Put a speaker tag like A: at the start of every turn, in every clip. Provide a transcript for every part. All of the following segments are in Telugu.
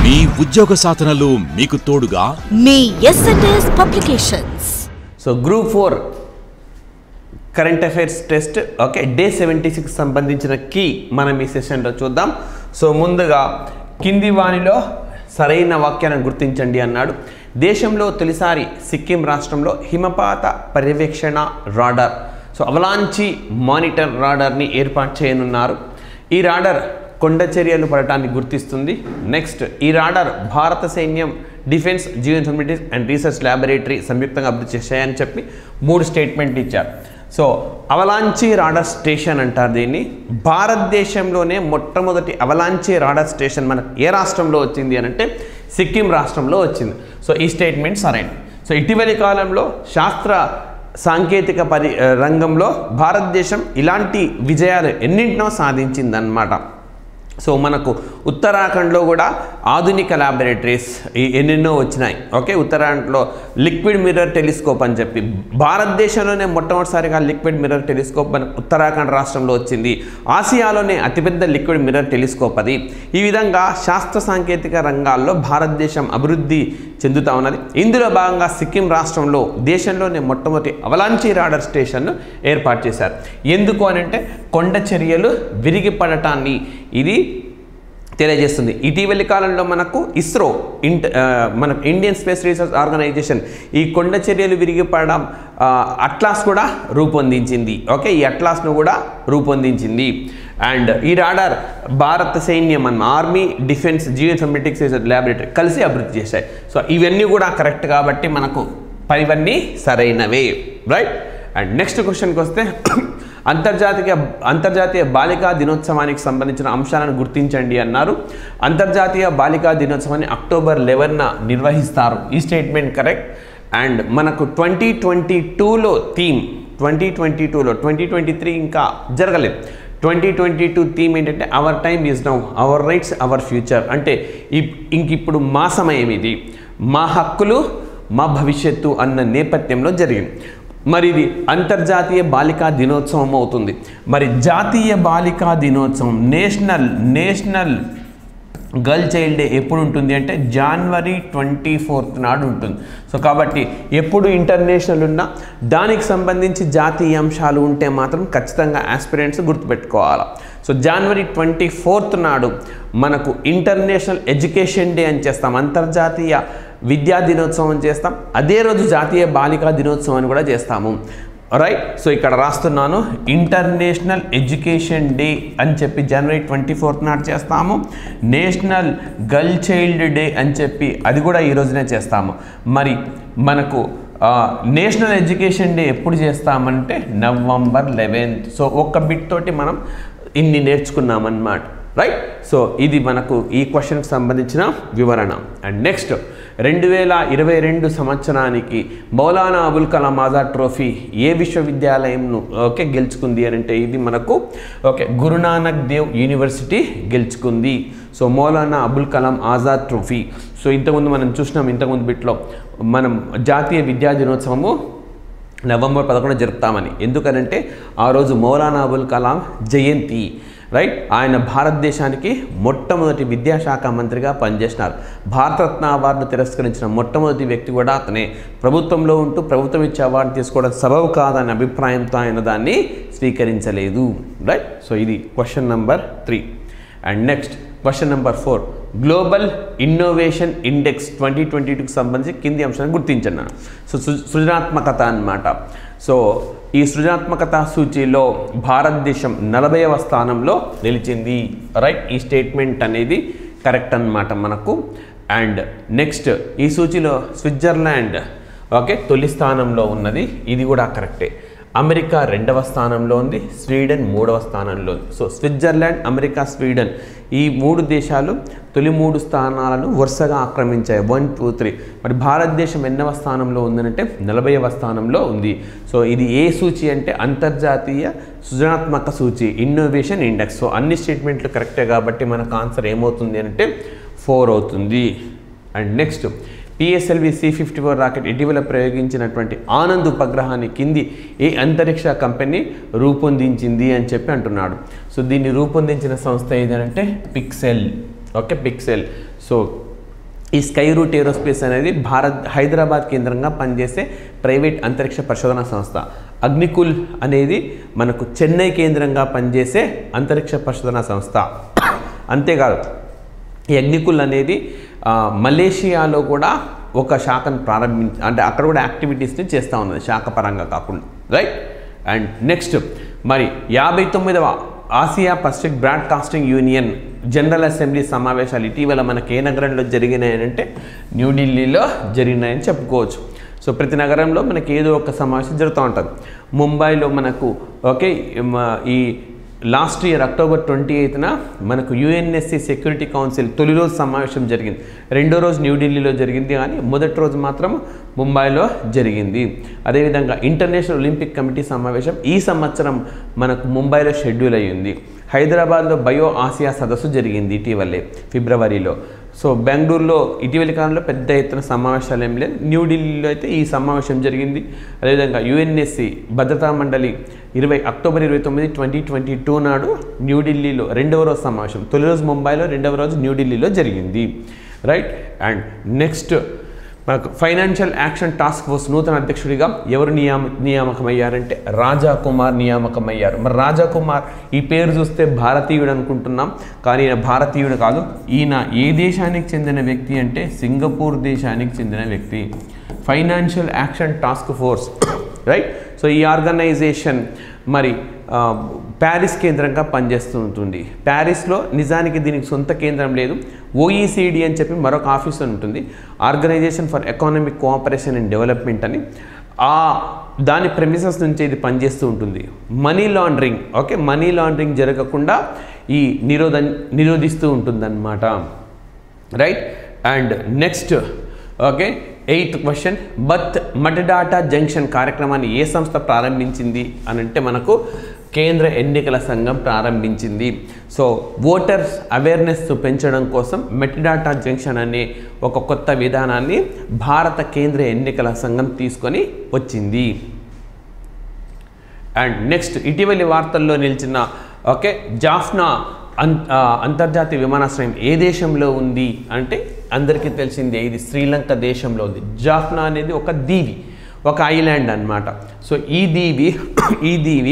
A: మీ ఉద్యోగ సాధనలో మీకు తోడుగా
B: మీ SNS publications
C: so group four current affairs test okay day seventy six సంబంధించిన కీ మనం ఈ సెషన్లో చూద్దాం సో ముందుగా కింది వానిలో సరైన వాక్యాలను గుర్తించండి అన్నాడు దేశంలో తొలిసారి సిక్కిం రాష్ట్రంలో హిమపాత పర్యవేక్షణ రాడార్ సో అవలాంచి మానిటర్ రాడార్ని ఏర్పాటు చేయనున్నారు ఈ రాడార్ కొండ చర్యలు పడటాన్ని గుర్తిస్తుంది నెక్స్ట్ ఈ రాడార్ భారత సైన్యం defence geo informatics and research laboratory సంయుక్తంగా అభివృద్ధి చేశాయని చెప్పి మూడు స్టేట్మెంట్ ఇచ్చారు సో అవలాంచి రాడార్ స్టేషన్ అంటారు దీన్ని భారతదేశంలోనే మొట్టమొదటి అవలాంచి రాడార్ స్టేషన్ మన ఏ రాష్ట్రంలో వచ్చింది అని అంటే సిక్కిం రాష్ట్రంలో వచ్చింది సో ఈ స్టేట్మెంట్ సరైన సో ఇటీవలి కాలంలో శాస్త్ర సాంకేతిక పరి రంగంలో భారతదేశం ఇలాంటి విజయాలు ఎన్నింటినో సాధించిందన్నమాట సో మనకు ఉత్తరాఖండ్లో కూడా ఆధునిక ల్యాబొరేటరీస్ ఎన్నెన్నో వచ్చినాయి ఓకే ఉత్తరాఖండ్లో లిక్విడ్ మిర్రర్ టెలిస్కోప్ అని చెప్పి భారతదేశంలోనే మొట్టమొదటిసారిగా లిక్విడ్ మిర్రర్ టెలిస్కోప్ మన ఉత్తరాఖండ్ రాష్ట్రంలో వచ్చింది ఆసియాలోనే అతిపెద్ద లిక్విడ్ మిర్రర్ టెలిస్కోప్ అది ఈ విధంగా శాస్త్ర సాంకేతిక రంగాల్లో భారతదేశం అభివృద్ధి చెందుతా ఉన్నది ఇందులో భాగంగా సిక్కిం రాష్ట్రంలో దేశంలోనే మొట్టమొదటి అవలాంచి రాడర్ స్టేషన్ను ఏర్పాటు చేశారు ఎందుకు అని అంటే కొండ చర్యలు విరిగిపడటాన్ని ఇది తెలియజేస్తుంది ఇటీవలి కాలంలో మనకు ఇస్రో ఇంట ఆ, మన ఇండియన్ స్పేస్ రీసెర్చ్ ఆర్గనైజేషన్ ఈ కొండ చర్యలు విరిగిపడడం ఆ, అట్లాస్ కూడా రూపొందించింది ఓకే ఈ అట్లాస్ను కూడా రూపొందించింది అండ్ ఈ రాడార్ భారత సైన్యం మన army defence geo informatics research laboratory కలిసి అభివృద్ధి చేశాయి సో ఇవన్నీ కూడా కరెక్ట్ కాబట్టి మనకు ఇవన్నీ సరైనవే రైట్ అండ్ నెక్స్ట్ క్వశ్చన్కి వస్తే అంతర్జాతీయ అంతర్జాతీయ బాలికా దినోత్సవానికి సంబంధించిన అంశాలను గుర్తించండి అన్నారు అంతర్జాతీయ బాలికా దినోత్సవాన్ని అక్టోబర్ లెవెన్న నిర్వహిస్తారు ఈ స్టేట్మెంట్ కరెక్ట్ అండ్ మనకు ట్వంటీ ట్వంటీ టూలో థీమ్ ట్వంటీ ట్వంటీ టూలో ట్వంటీ ట్వంటీ త్రీ ఇంకా జరగలేదు ట్వంటీ ట్వంటీ టూ థీమ్ ఏంటంటే our time is now our rights our future అంటే ఇప్- ఇంక ఇప్పుడు మా సమయం ఇది మా హక్కులు మా భవిష్యత్తు అన్న నేపథ్యంలో జరిగింది మరి ఇది అంతర్జాతీయ బాలికా దినోత్సవం అవుతుంది మరి జాతీయ బాలికా దినోత్సవం national national girl child day ఎప్పుడు ఉంటుంది అంటే జనవరి ట్వంటీ ఫోర్త్ నాడు ఉంటుంది సో కాబట్టి ఎప్పుడు ఇంటర్నేషనల్ ఉన్నా దానికి సంబంధించి జాతీయ అంశాలు ఉంటే మాత్రం ఖచ్చితంగా ఆస్పిరెంట్స్ గుర్తుపెట్టుకోవాలి సో జనవరి ట్వంటీ ఫోర్త్ నాడు మనకు ఇంటర్నేషనల్ ఎడ్యుకేషన్ డే అని చేస్తాం అంతర్జాతీయ విద్యా దినోత్సవం అని చేస్తాం అదే రోజు జాతీయ బాలికా దినోత్సవం అని కూడా చేస్తాము రైట్ సో ఇక్కడ రాస్తున్నాను ఇంటర్నేషనల్ ఎడ్యుకేషన్ డే అని చెప్పి జనవరి ట్వంటీ ఫోర్త్ నాడు చేస్తాము నేషనల్ గర్ల్ చైల్డ్ డే అని చెప్పి అది కూడా ఈ రోజునే చేస్తాము మరి మనకు ఆ, నేషనల్ ఎడ్యుకేషన్ డే ఎప్పుడు చేస్తామంటే నవంబర్ లెవెన్త్ సో ఒక్క బిట్ తోటి మనం ఇన్ని నేర్చుకున్నామన్నమాట రైట్ సో ఇది మనకు ఈ క్వశ్చన్కి సంబంధించిన వివరణ అండ్ నెక్స్ట్ రెండు వేల ఇరవై రెండు సంవత్సరానికి మౌలానా అబుల్ కలాం ఆజాద్ ట్రోఫీ ఏ విశ్వవిద్యాలయంను ఓకే గెలుచుకుంది అని అంటే ఇది మనకు ఓకే గురునానక్ దేవ్ యూనివర్సిటీ గెలుచుకుంది so Maulana Abul Kalam Azad trophy so ఇంతకుముందు మనం చూసినాం ఇంతకుముందు బిట్లో మనం జాతీయ విద్యా దినోత్సవము నవంబర్ పదకొండు జరుపుతామని ఎందుకనంటే ఆ రోజు మౌలానా అబుల్ కలాం జయంతి రైట్ ఆయన భారతదేశానికి మొట్టమొదటి విద్యాశాఖ మంత్రిగా పనిచేసినారు భారతరత్న అవార్డును తిరస్కరించిన మొట్టమొదటి వ్యక్తి కూడా అతనే ప్రభుత్వంలో ఉంటూ ప్రభుత్వం ఇచ్చే అవార్డు తీసుకోవడం సబబు కాదనే అభిప్రాయంతో ఆయన దాన్ని స్వీకరించలేదు రైట్ సో ఇది question number three and next question number four global innovation index twenty twenty టూకి సంబంధించి కింది అంశాన్ని గుర్తించన్నాను సో సృ- సృజనాత్మకత అన్నమాట సో ఈ సృజనాత్మకత సూచీలో భారతదేశం నలభైవ స్థానంలో నిలిచింది రైట్ ఈ స్టేట్మెంట్ అనేది కరెక్ట్ అన్నమాట మనకు అండ్ నెక్స్ట్ ఈ సూచీలో స్విట్జర్లాండ్ ఓకే తొలి స్థానంలో ఉన్నది ఇది కూడా కరెక్టే అమెరికా రెండవ స్థానంలో ఉంది స్వీడన్ మూడవ స్థానంలో ఉంది సో స్విట్జర్లాండ్ అమెరికా స్వీడన్ ఈ మూడు దేశాలు తొలి మూడు స్థానాలను వరుసగా ఆక్రమించాయి వన్ టూ త్రీ మరి భారతదేశం ఎన్నవ స్థానంలో ఉందనంటే నలభైవ స్థానంలో ఉంది సో ఇది ఏ సూచి అంటే అంతర్జాతీయ సృజనాత్మక సూచి ఇన్నోవేషన్ ఇండెక్స్ సో అన్ని స్టేట్మెంట్లు కరెక్టే కాబట్టి మనకు ఆన్సర్ ఏమవుతుంది అంటే ఫోర్ అవుతుంది and next PSLV C fifty four rocket ఇటీవల ప్రయోగించినటువంటి ఆనంద్ ఉపగ్రహాన్ని కింది ఏ అంతరిక్ష కంపెనీ రూపొందించింది అని చెప్పి అంటున్నాడు సో దీన్ని రూపొందించిన సంస్థ ఏదంటే పిక్సెల్ ఓకే పిక్సెల్ సో ఈ స్కై రూట్ ఏరోస్పేస్ అనేది భారత్ హైదరాబాద్ కేంద్రంగా పనిచేసే ప్రైవేట్ అంతరిక్ష పరిశోధన సంస్థ అగ్నికుల్ అనేది మనకు చెన్నై కేంద్రంగా పనిచేసే అంతరిక్ష పరిశోధన సంస్థ అంతేకాదు ఈ అగ్నికుల్ అనేది ఆ, మలేషియాలో కూడా ఒక శాఖను ప్రారంభించి అంటే అక్కడ కూడా యాక్టివిటీస్ని చేస్తూ ఉన్నది శాఖ పరంగా కాకుండా రైట్ అండ్ నెక్స్ట్ మరి యాభై తొమ్మిదవ Asia Pacific broadcasting union general assembly సమావేశాలు ఇటీవల మనకి ఏ నగరంలో జరిగినాయనంటే న్యూఢిల్లీలో జరిగినాయని చెప్పుకోవచ్చు సో ప్రతి నగరంలో మనకి ఏదో ఒక సమావేశం జరుగుతూ ఉంటుంది ముంబైలో మనకు ఓకే మ- ఈ లాస్ట్ ఇయర్ అక్టోబర్ ట్వంటీ ఎయిత్న మనకు యుఎన్ఎస్సి సెక్యూరిటీ కౌన్సిల్ తొలి రోజు సమావేశం జరిగింది రెండో రోజు న్యూఢిల్లీలో జరిగింది కానీ మొదటి రోజు మాత్రం ముంబైలో జరిగింది అదేవిధంగా ఇంటర్నేషనల్ ఒలింపిక్ కమిటీ సమావేశం ఈ సంవత్సరం మనకు ముంబైలో షెడ్యూల్ అయ్యింది హైదరాబాద్లో బయో ఆసియా సదస్సు జరిగింది ఇటీవలే ఫిబ్రవరిలో సో బెంగళూరులో ఇటీవలి కాలంలో పెద్ద ఎత్తున సమావేశాలు ఏం లేదు న్యూఢిల్లీలో అయితే ఈ సమావేశం జరిగింది అదేవిధంగా యుఎన్ఎస్సి భద్రతా మండలి ఇరవై అక్టోబర్ ఇరవై తొమ్మిది ట్వంటీ ట్వంటీ టూ నాడు న్యూఢిల్లీలో రెండవ రోజు సమావేశం తొలి రోజు ముంబైలో రెండవ రోజు న్యూఢిల్లీలో జరిగింది రైట్ అండ్ నెక్స్ట్ మనకు ఫైనాన్షియల్ యాక్షన్ టాస్క్ ఫోర్స్ నూతన అధ్యక్షుడిగా ఎవరు నియామ నియామకమయ్యారంటే రాజా కుమార్ నియామకమయ్యారు మరి రాజా కుమార్ ఈ పేరు చూస్తే భారతీయుడు అనుకుంటున్నాం కానీ ఈయన భారతీయుడు కాదు ఈయన ఏ దేశానికి చెందిన వ్యక్తి అంటే సింగపూర్ దేశానికి చెందిన వ్యక్తి financial action task force right so ఈ ఆర్గనైజేషన్ మరి ఆ, ప్యారిస్ కేంద్రంగా పనిచేస్తూ ఉంటుంది ప్యారిస్లో నిజానికి దీనికి సొంత కేంద్రం లేదు ఓఈసీడీ అని చెప్పి మరొక ఆఫీస్ ఉంటుంది organisation for economic cooperation and development అని ఆ దాని ప్రెమిసెస్ నుంచి ఇది పనిచేస్తూ ఉంటుంది money laundering okay money laundering జరగకుండా ఈ నిరోధ నిరోధిస్తూ ఉంటుందన్నమాట right and next okay eighth question బత్ మటడాటా జంక్షన్ కార్యక్రమాన్ని ఏ సంస్థ ప్రారంభించింది అని అంటే మనకు కేంద్ర ఎన్నికల సంఘం ప్రారంభించింది సో ఓటర్స్ అవేర్నెస్ పెంచడం కోసం మెటడాటా జంక్షన్ అనే ఒక కొత్త విధానాన్ని భారత కేంద్ర ఎన్నికల సంఘం తీసుకొని వచ్చింది అండ్ నెక్స్ట్ ఇటీవలి వార్తల్లో నిలిచిన ఓకే జాఫ్నా అన్ ఆ, అంతర్జాతీయ విమానాశ్రయం ఏ దేశంలో ఉంది అంటే అందరికీ తెలిసిందే ఇది శ్రీలంక దేశంలో ఉంది జాఫ్నా అనేది ఒక దీవి ఒక ఐలాండ్ అన్నమాట సో ఈ దీవి ఈ దీవి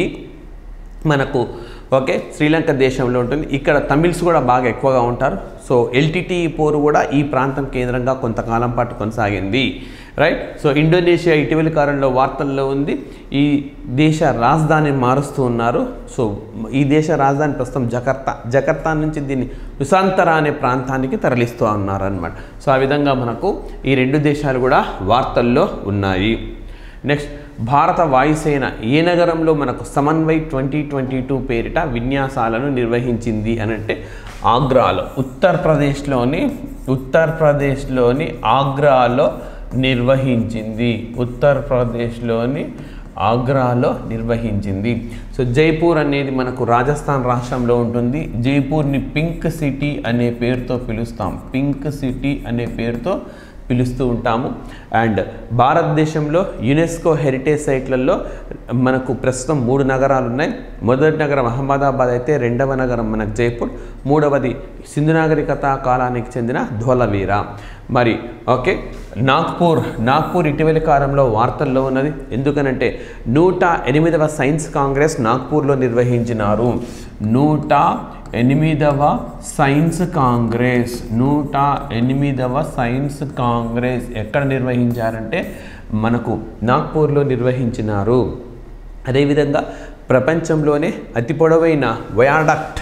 C: మనకు ఓకే శ్రీలంక దేశంలో ఉంటుంది ఇక్కడ తమిళ్స్ కూడా బాగా ఎక్కువగా ఉంటారు సో ఎల్టీటీ పోరు కూడా ఈ ప్రాంతం కేంద్రంగా కొంతకాలం పాటు కొనసాగింది రైట్ సో ఇండోనేషియా ఇటీవలి కాలంలో వార్తల్లో ఉంది ఈ దేశ రాజధాని మారుస్తూ ఉన్నారు సో ఈ దేశ రాజధాని ప్రస్తుతం జకర్తా జకర్తా నుంచి దీన్ని నుసాంతర అనే ప్రాంతానికి తరలిస్తూ ఉన్నారు అనమాట సో ఆ విధంగా మనకు ఈ రెండు దేశాలు కూడా వార్తల్లో ఉన్నాయి నెక్స్ట్ భారత వాయుసేన ఏ నగరంలో మనకు సమన్వయ్ ట్వంటీ ట్వంటీ టూ పేరిట విన్యాసాలను నిర్వహించింది అని అంటే ఆగ్రాలో ఉత్తరప్రదేశ్లోని ఉత్తరప్రదేశ్లోని ఆగ్రాలో నిర్వహించింది ఉత్తరప్రదేశ్లోని ఆగ్రాలో నిర్వహించింది సో జైపూర్ అనేది మనకు రాజస్థాన్ రాష్ట్రంలో ఉంటుంది జైపూర్ని పింక్ సిటీ అనే పేరుతో పిలుస్తాం పింక్ సిటీ అనే పేరుతో పిలుస్తూ ఉంటాము అండ్ భారతదేశంలో యునెస్కో హెరిటేజ్ సైట్లలో మనకు ప్రస్తుతం మూడు నగరాలు ఉన్నాయి మొదటి నగరం అహ్మదాబాద్ అయితే రెండవ నగరం మనకు జైపూర్ మూడవది సింధు నాగరికత కాలానికి చెందిన ధోలవీర మరి ఓకే నాగ్పూర్ నాగ్పూర్ ఇటీవలి కాలంలో వార్తల్లో ఉన్నది ఎందుకనంటే నూట ఎనిమిదవ సైన్స్ కాంగ్రెస్ నాగ్పూర్లో నిర్వహించినారు నూట ఎనిమిదవ సైన్స్ కాంగ్రెస్ నూట ఎనిమిదవ సైన్స్ కాంగ్రెస్ ఎక్కడ నిర్వహించారంటే మనకు నాగ్పూర్లో నిర్వహించినారు అదేవిధంగా ప్రపంచంలోనే అతి పొడవైన వయాడక్ట్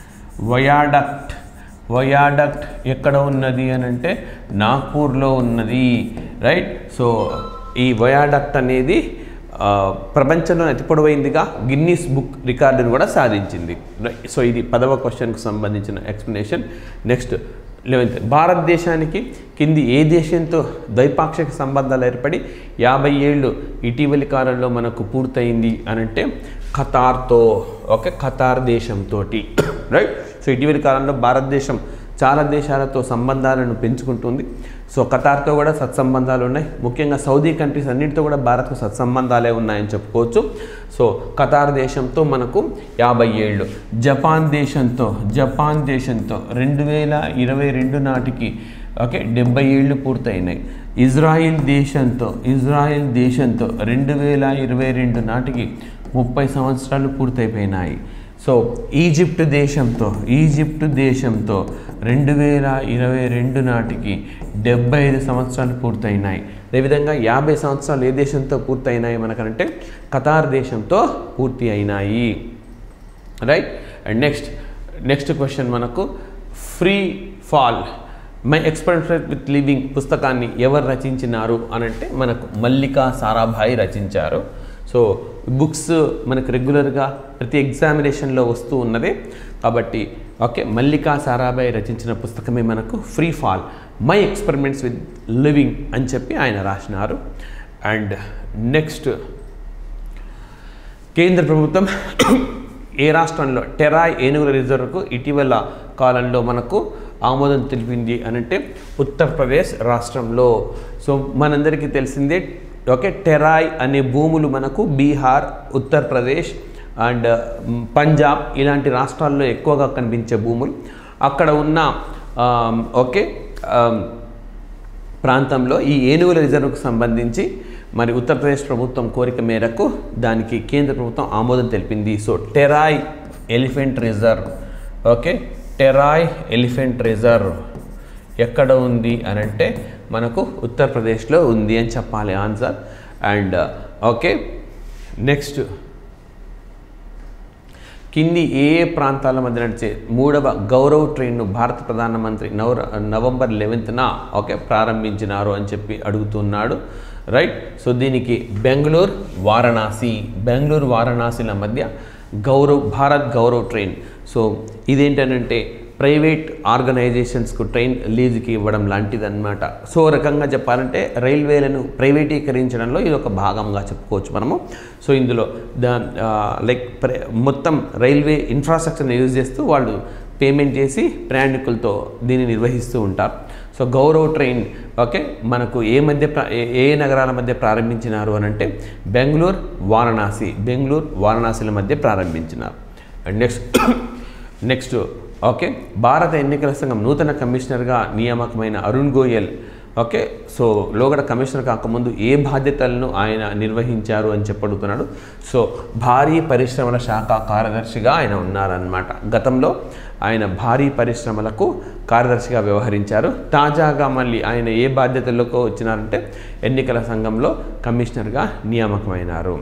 C: వయాడక్ట్ వయాడక్ట్ ఎక్కడ ఉన్నది అని అంటే నాగ్పూర్లో ఉన్నది రైట్ సో ఈ వయాడక్ట్ అనేది ఆ, ప్రపంచంలో అతి పొడవైందిగా గిన్నీస్ బుక్ రికార్డును కూడా సాధించింది రైట్ సో ఇది పదవ క్వశ్చన్కి సంబంధించిన ఎక్స్ప్లెనేషన్ నెక్స్ట్ లెవెన్త్ భారతదేశానికి కింది ఏ దేశంతో ద్వైపాక్షిక సంబంధాలు ఏర్పడి యాభై ఏళ్ళు ఇటీవలి కాలంలో మనకు పూర్తయింది అని అంటే ఖతార్తో ఓకే ఖతార్ దేశంతో రైట్ సో ఇటీవలి కాలంలో భారతదేశం చాలా దేశాలతో సంబంధాలను పెంచుకుంటుంది సో ఖతార్తో కూడా సత్సంబంధాలు ఉన్నాయి ముఖ్యంగా సౌదీ కంట్రీస్ అన్నిటితో కూడా భారత్కు సత్సంబంధాలే ఉన్నాయని చెప్పుకోవచ్చు సో ఖతార్ దేశంతో మనకు యాభై ఏళ్ళు జపాన్ దేశంతో జపాన్ దేశంతో రెండు వేల ఇరవై రెండు నాటికి ఓకే డెబ్బై ఏళ్ళు పూర్తయినాయి ఇజ్రాయిల్ దేశంతో ఇజ్రాయిల్ దేశంతో రెండు వేల ఇరవై రెండు నాటికి ముప్పై సంవత్సరాలు పూర్తయిపోయినాయి సో ఈజిప్ట్ దేశంతో ఈజిప్ట్ దేశంతో రెండు వేల ఇరవై రెండు నాటికి డెబ్బై ఐదు సంవత్సరాలు పూర్తయినాయి అదేవిధంగా యాభై సంవత్సరాలు ఏ దేశంతో పూర్తయినాయి మనకంటే ఖతార్ దేశంతో పూర్తి అయినాయి right and next next question మనకు free fall my experiment with living పుస్తకాన్ని ఎవరు రచించినారు అని అంటే మనకు మల్లికా సారాభాయి రచించారు సో బుక్స్ మనకు రెగ్యులర్గా ప్రతి ఎగ్జామినేషన్లో వస్తూ ఉన్నది కాబట్టి ఓకే మల్లికా సారాభాయి రచించిన పుస్తకమే మనకు free fall my experiments with living అని చెప్పి ఆయన రాసినారు అండ్ నెక్స్ట్ కేంద్ర ప్రభుత్వం ఏ రాష్ట్రంలో టెరాయ్ ఏనుగుల రిజర్వ్కు ఇటీవల కాలంలో మనకు ఆమోదం తెలిపింది అని అంటే ఉత్తరప్రదేశ్ రాష్ట్రంలో సో మనందరికీ తెలిసిందే ఓకే టెరాయ్ అనే భూములు మనకు బీహార్ ఉత్తరప్రదేశ్ అండ్ మ్, పంజాబ్ ఇలాంటి రాష్ట్రాల్లో ఎక్కువగా కనిపించే భూములు అక్కడ ఉన్న ఆమ్, ఓకే ఆమ్, ప్రాంతంలో ఈ ఏనుగుల రిజర్వ్కు సంబంధించి మరి ఉత్తరప్రదేశ్ ప్రభుత్వం కోరిక మేరకు దానికి కేంద్ర ప్రభుత్వం ఆమోదం తెలిపింది so Terai elephant reserve okay Terai elephant reserve ఎక్కడ ఉంది అని అంటే మనకు ఉత్తరప్రదేశ్లో ఉంది అని చెప్పాలి ఆన్సర్ అండ్ ఓకే నెక్స్ట్ కింది ఏ ఏ ప్రాంతాల మధ్య నడిచే మూడవ గౌరవ్ ట్రైన్ను భారత ప్రధానమంత్రి నవ నవంబర్ లెవెన్త్న ఓకే ప్రారంభించినారు అని చెప్పి అడుగుతున్నాడు రైట్ సో దీనికి బెంగళూరు వారణాసి బెంగళూరు వారణాసిల మధ్య గౌరవ్ భారత్ గౌరవ్ ట్రైన్ సో ఇదేంటనంటే ప్రైవేట్ ఆర్గనైజేషన్స్కు ట్రైన్ లీజుకి ఇవ్వడం లాంటిదన్నమాట సో ఓ రకంగా చెప్పాలంటే రైల్వేలను ప్రైవేటీకరించడంలో ఇది ఒక భాగంగా చెప్పుకోవచ్చు మనము సో ఇందులో ద లైక్ మొత్తం రైల్వే ఇన్ఫ్రాస్ట్రక్చర్ని యూజ్ చేస్తూ వాళ్ళు పేమెంట్ చేసి ప్రయాణికులతో దీన్ని నిర్వహిస్తూ ఉంటారు సో గౌరవ్ ట్రైన్ ఓకే మనకు ఏ మధ్య ప్ర- ఏ- ఏ నగరాల మధ్య ప్రారంభించినారు అని అంటే బెంగళూరు వారణాసి బెంగళూరు వారణాసిల మధ్య ప్రారంభించినారు అండ్ నెక్స్ట్ నెక్స్ట్ ఓకే భారత ఎన్నికల సంఘం నూతన కమిషనర్గా నియామకమైన అరుణ్ గోయల్ ఓకే సో లోగడ కమిషనర్ కాకముందు ఏ బాధ్యతలను ఆయన నిర్వహించారు అని చెప్పడుతున్నాడు సో భారీ పరిశ్రమల శాఖ కార్యదర్శిగా ఆయన ఉన్నారనమాట గతంలో ఆయన భారీ పరిశ్రమలకు కార్యదర్శిగా వ్యవహరించారు తాజాగా మళ్ళీ ఆయన ఏ బాధ్యతలకు వచ్చినారంటే ఎన్నికల సంఘంలో కమిషనర్గా నియామకమైనారు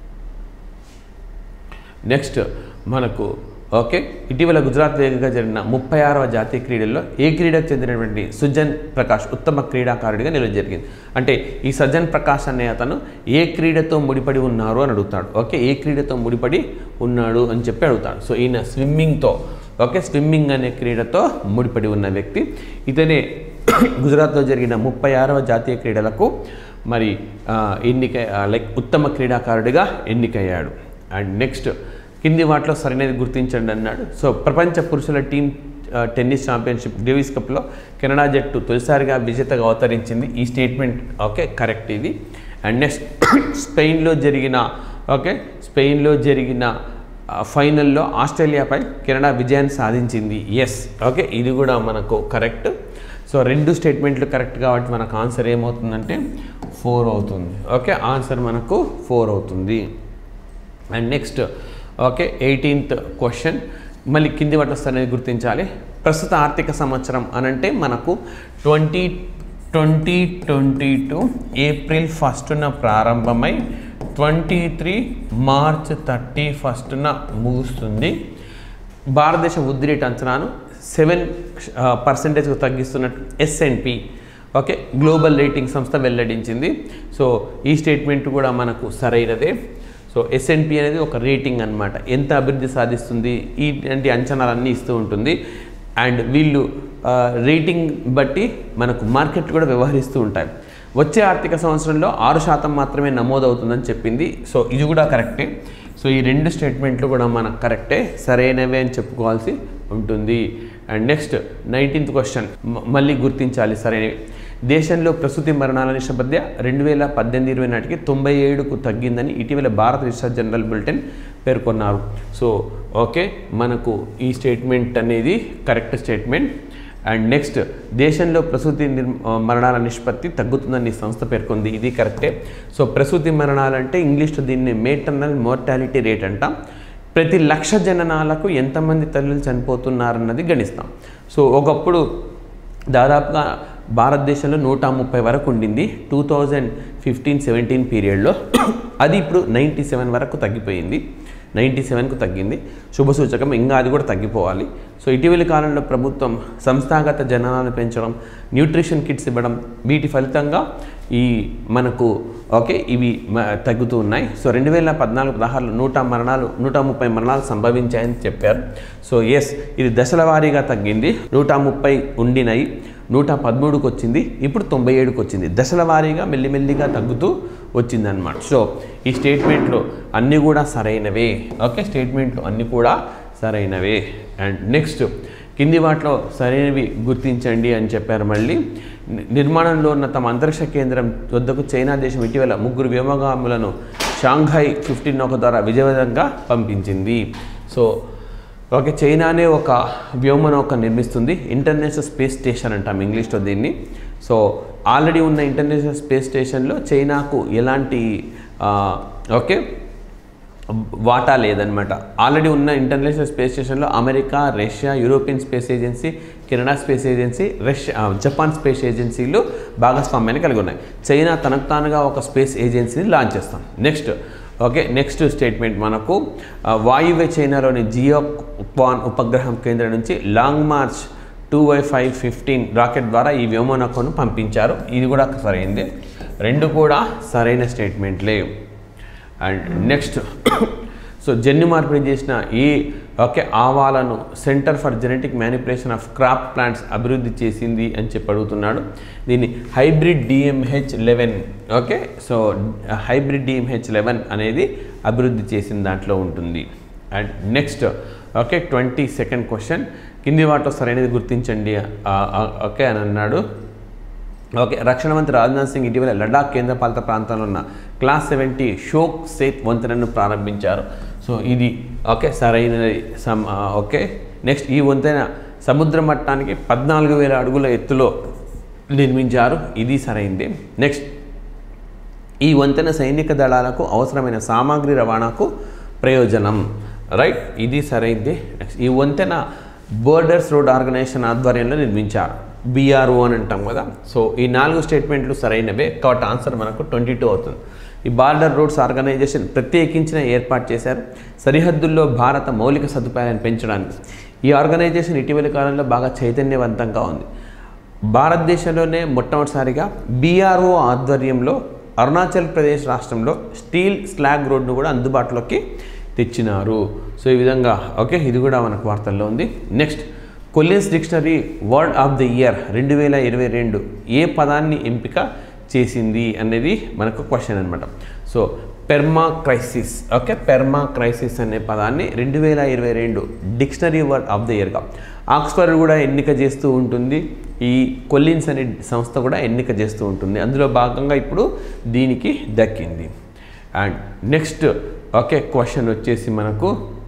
C: నెక్స్ట్ మనకు ఓకే ఇటీవల గుజరాత్ వేదికగా జరిగిన ముప్పై ఆరవ జాతీయ క్రీడల్లో ఏ క్రీడకు చెందినటువంటి సుజన్ ప్రకాష్ ఉత్తమ క్రీడాకారుడిగా నిలవడం జరిగింది అంటే ఈ సజ్జన్ ప్రకాష్ అనే అతను ఏ క్రీడతో ముడిపడి ఉన్నారు అని అడుగుతాడు ఓకే ఏ క్రీడతో ముడిపడి ఉన్నాడు అని చెప్పి అడుగుతాడు సో ఈయన స్విమ్మింగ్తో ఓకే స్విమ్మింగ్ అనే క్రీడతో ముడిపడి ఉన్న వ్యక్తి ఇతనే గుజరాత్లో జరిగిన ముప్పై ఆరవ జాతీయ క్రీడలకు మరి ఆ, ఎన్నిక ఆ, లైక్ ఉత్తమ క్రీడాకారుడిగా ఎన్నికయ్యాడు అండ్ నెక్స్ట్ కింది వాటిలో సరైనది గుర్తించండి అన్నాడు సో ప్రపంచ పురుషుల టీం ఆ, టెన్నిస్ ఛాంపియన్షిప్ డేవిస్ కప్లో కెనడా జట్టు తొలిసారిగా విజేతగా అవతరించింది ఈ స్టేట్మెంట్ ఓకే కరెక్ట్ ఇది అండ్ నెక్స్ట్ స్పెయిన్లో జరిగిన ఓకే స్పెయిన్లో జరిగిన ఆ, ఫైనల్లో ఆస్ట్రేలియాపై కెనడా విజయాన్ని సాధించింది ఎస్ ఓకే ఇది కూడా మనకు కరెక్ట్ సో రెండు స్టేట్మెంట్లు కరెక్ట్ కాబట్టి మనకు ఆన్సర్ ఏమవుతుందంటే ఫోర్ అవుతుంది ఓకే ఆన్సర్ మనకు ఫోర్ అవుతుంది and next okay eighteenth question మళ్ళీ కింది వటస్ అనేది గుర్తించాలి ప్రస్తుత ఆర్థిక సంవత్సరం అనంటే మనకు twenty twenty twenty two April ఫస్ట్న ప్రారంభమై ట్వంటీ త్రీ మార్చ్ థర్టీ ఫస్ట్న ముగుస్తుంది భారతదేశ వృద్ధి రేట్ అంచనాను సెవెన్ పర్సెంటేజ్కు తగ్గిస్తున్నట్టు ఎస్ఎన్పి ఓకే గ్లోబల్ రేటింగ్ సంస్థ వెల్లడించింది సో ఈ స్టేట్మెంట్ కూడా మనకు సరైనదే సో ఎస్ఎన్పి అనేది ఒక రేటింగ్ అన్నమాట ఎంత అభివృద్ధి సాధిస్తుంది ఇటువంటి అంచనాలన్నీ ఇస్తూ ఉంటుంది అండ్ వీళ్ళు ఆ, రేటింగ్ బట్టి మనకు మార్కెట్ కూడా వ్యవహరిస్తూ ఉంటాయి వచ్చే ఆర్థిక సంవత్సరంలో ఆరు శాతం మాత్రమే నమోదవుతుందని చెప్పింది సో ఇది కూడా కరెక్టే సో ఈ రెండు స్టేట్మెంట్లు కూడా మనకు కరెక్టే సరైనవే అని చెప్పుకోవాల్సి ఉంటుంది అండ్ నెక్స్ట్ నైన్టీన్త్ క్వశ్చన్ మళ్ళీ గుర్తించాలి సరైనవి దేశంలో ప్రసూతి మరణాల నిష్పత్తి రెండు వేల పద్దెనిమిది ఇరవై నాటికి తొంభై ఏడుకు తగ్గిందని ఇటీవల భారత రిసర్చ్ జనరల్ బులెటిన్ పేర్కొన్నారు సో ఓకే మనకు ఈ స్టేట్మెంట్ అనేది కరెక్ట్ స్టేట్మెంట్ అండ్ నెక్స్ట్ దేశంలో ప్రసూతి నిర్ మరణాల నిష్పత్తి తగ్గుతుందని ఈ సంస్థ పేర్కొంది ఇది కరెక్టే సో ప్రసూతి మరణాలంటే ఇంగ్లీష్లో దీన్ని మేటర్నల్ మోర్టాలిటీ రేట్ అంటాం ప్రతి లక్ష జననాలకు ఎంతమంది తల్లులు చనిపోతున్నారన్నది గణిస్తాం సో ఒకప్పుడు దాదాపుగా భారతదేశంలో నూట ముప్పై వరకు ఉండింది టూ థౌజండ్ ఫిఫ్టీన్ సెవెంటీన్ పీరియడ్లో అది ఇప్పుడు నైంటీ సెవెన్ వరకు తగ్గిపోయింది నైంటీ సెవెన్కు తగ్గింది శుభసూచకం ఇంకా అది కూడా తగ్గిపోవాలి సో ఇటీవలి కాలంలో ప్రభుత్వం సంస్థాగత జనాలను పెంచడం న్యూట్రిషన్ కిట్స్ ఇవ్వడం వీటి ఫలితంగా ఈ మనకు ఓకే ఇవి మ- తగ్గుతూ ఉన్నాయి సో రెండు వేల పద్నాలుగు పదహారులో నూట మరణాలు నూట ముప్పై మరణాలు సంభవించాయని చెప్పారు సో ఎస్ ఇది దశల వారీగా తగ్గింది నూట ముప్పై ఉండినాయి నూట పదమూడుకి వచ్చింది ఇప్పుడు తొంభై ఏడుకి వచ్చింది దశల వారీగా మెల్లిమెల్లిగా తగ్గుతూ వచ్చిందనమాట సో ఈ స్టేట్మెంట్లో అన్నీ కూడా సరైనవే ఓకే స్టేట్మెంట్లు అన్నీ కూడా సరైనవే అండ్ నెక్స్ట్ కింది వాటిలో సరైనవి గుర్తించండి అని చెప్పారు మళ్ళీ ని- నిర్మాణంలో ఉన్న తమ అంతరిక్ష కేంద్రం వద్దకు చైనా దేశం ఇటీవల ముగ్గురు వ్యోమగాములను షాంఘై ఫిఫ్టీన్ ఒక ద్వారా విజయవంతంగా పంపించింది సో ఓకే చైనానే ఒక వ్యోమనౌక నిర్మిస్తుంది ఇంటర్నేషనల్ స్పేస్ స్టేషన్ అంటాం ఇంగ్లీష్లో దీన్ని సో ఆల్రెడీ ఉన్న ఇంటర్నేషనల్ స్పేస్ స్టేషన్లో చైనాకు ఎలాంటి ఆ, ఓకే వాటా లేదనమాట ఆల్రెడీ ఉన్న ఇంటర్నేషనల్ స్పేస్ స్టేషన్లో America Russia European space agency Canada space agency Russia ఆ, జపాన్ స్పేస్ ఏజెన్సీలు భాగస్వామ్యాన్ని కలిగి ఉన్నాయి చైనా తనకు తానుగా ఒక స్పేస్ ఏజెన్సీని లాంచ్ చేస్తాం నెక్స్ట్ ఓకే నెక్స్ట్ స్టేట్మెంట్ మనకు ఆ, వాయువ్య చైనాలోని జియో క్వాన్ ఉపగ్రహం కేంద్రం నుంచి long march two Y five fifteen rocket ద్వారా ఈ వ్యోమనౌకను పంపించారు ఇది కూడా సరైంది రెండు కూడా సరైన స్టేట్మెంట్లే అండ్ నెక్స్ట్ సో జన్యు మార్పిడి చేసిన ఈ ఓకే ఆవాలను centre for genetic manipulation of crop plants అభివృద్ధి చేసింది అని చెప్పి అడుగుతున్నాడు దీన్ని hybrid DMH eleven okay so hybrid DMH eleven అనేది అభివృద్ధి చేసిన దాంట్లో ఉంటుంది and next okay twenty second question కింది వాటిలో సరైనది గుర్తించండి ఆ, ఆ, ఓకే అని అన్నాడు ఓకే రక్షణ మంత్రి రాజ్నాథ్ సింగ్ ఇటీవల లడాక్ కేంద్రపాలిత ప్రాంతంలో ఉన్న క్లాస్ సెవెంటీ షోక్ సేత్ వంతెనను ప్రారంభించారు సో ఇది ఓకే సరైనది సమ్ ఆ, ఓకే నెక్స్ట్ ఈ వంతెన సముద్ర మట్టానికి పద్నాలుగు వేల అడుగుల ఎత్తులో నిర్మించారు ఇది సరైంది నెక్స్ట్ ఈ వంతెన సైనిక దళాలకు అవసరమైన సామాగ్రి రవాణాకు ప్రయోజనం రైట్ ఇది సరైంది నెక్స్ట్ ఈ వంతెన బోర్డర్స్ రోడ్ ఆర్గనైజేషన్ ఆధ్వర్యంలో నిర్మించారు బీఆర్ఓ అని అంటాం కదా సో ఈ నాలుగు స్టేట్మెంట్లు సరైనవే కాబట్టి ఆన్సర్ మనకు ట్వంటీ టూ అవుతుంది ఈ బార్డర్ రోడ్స్ ఆర్గనైజేషన్ ప్రత్యేకించిన ఏర్పాటు చేశారు సరిహద్దుల్లో భారత మౌలిక సదుపాయాలను పెంచడానికి ఈ ఆర్గనైజేషన్ ఇటీవలి కాలంలో బాగా చైతన్యవంతంగా ఉంది భారతదేశంలోనే మొట్టమొదటిసారిగా బీఆర్ఓ ఆధ్వర్యంలో అరుణాచల్ ప్రదేశ్ రాష్ట్రంలో స్టీల్ స్లాగ్ రోడ్ను కూడా అందుబాటులోకి తెచ్చినారు సో ఈ విధంగా ఓకే ఇది కూడా మనకు వార్తల్లో ఉంది next Collins dictionary word of the year రెండు వేల ఇరవై రెండు ఏ పదాన్ని ఎంపిక చేసింది అనేది మనకు క్వశ్చన్ అనమాట so permacrisis okay permacrisis అనే పదాన్ని రెండు వేల ఇరవై రెండు డిక్షనరీ వర్డ్ ఆఫ్ ది ఇయర్గా ఆక్స్ఫర్డ్ కూడా ఎన్నిక చేస్తూ ఉంటుంది ఈ కొల్లిన్స్ అనే సంస్థ కూడా ఎన్నిక చేస్తూ ఉంటుంది అందులో భాగంగా ఇప్పుడు దీనికి దక్కింది అండ్ నెక్స్ట్ ఓకే క్వశ్చన్ వచ్చేసి మనకు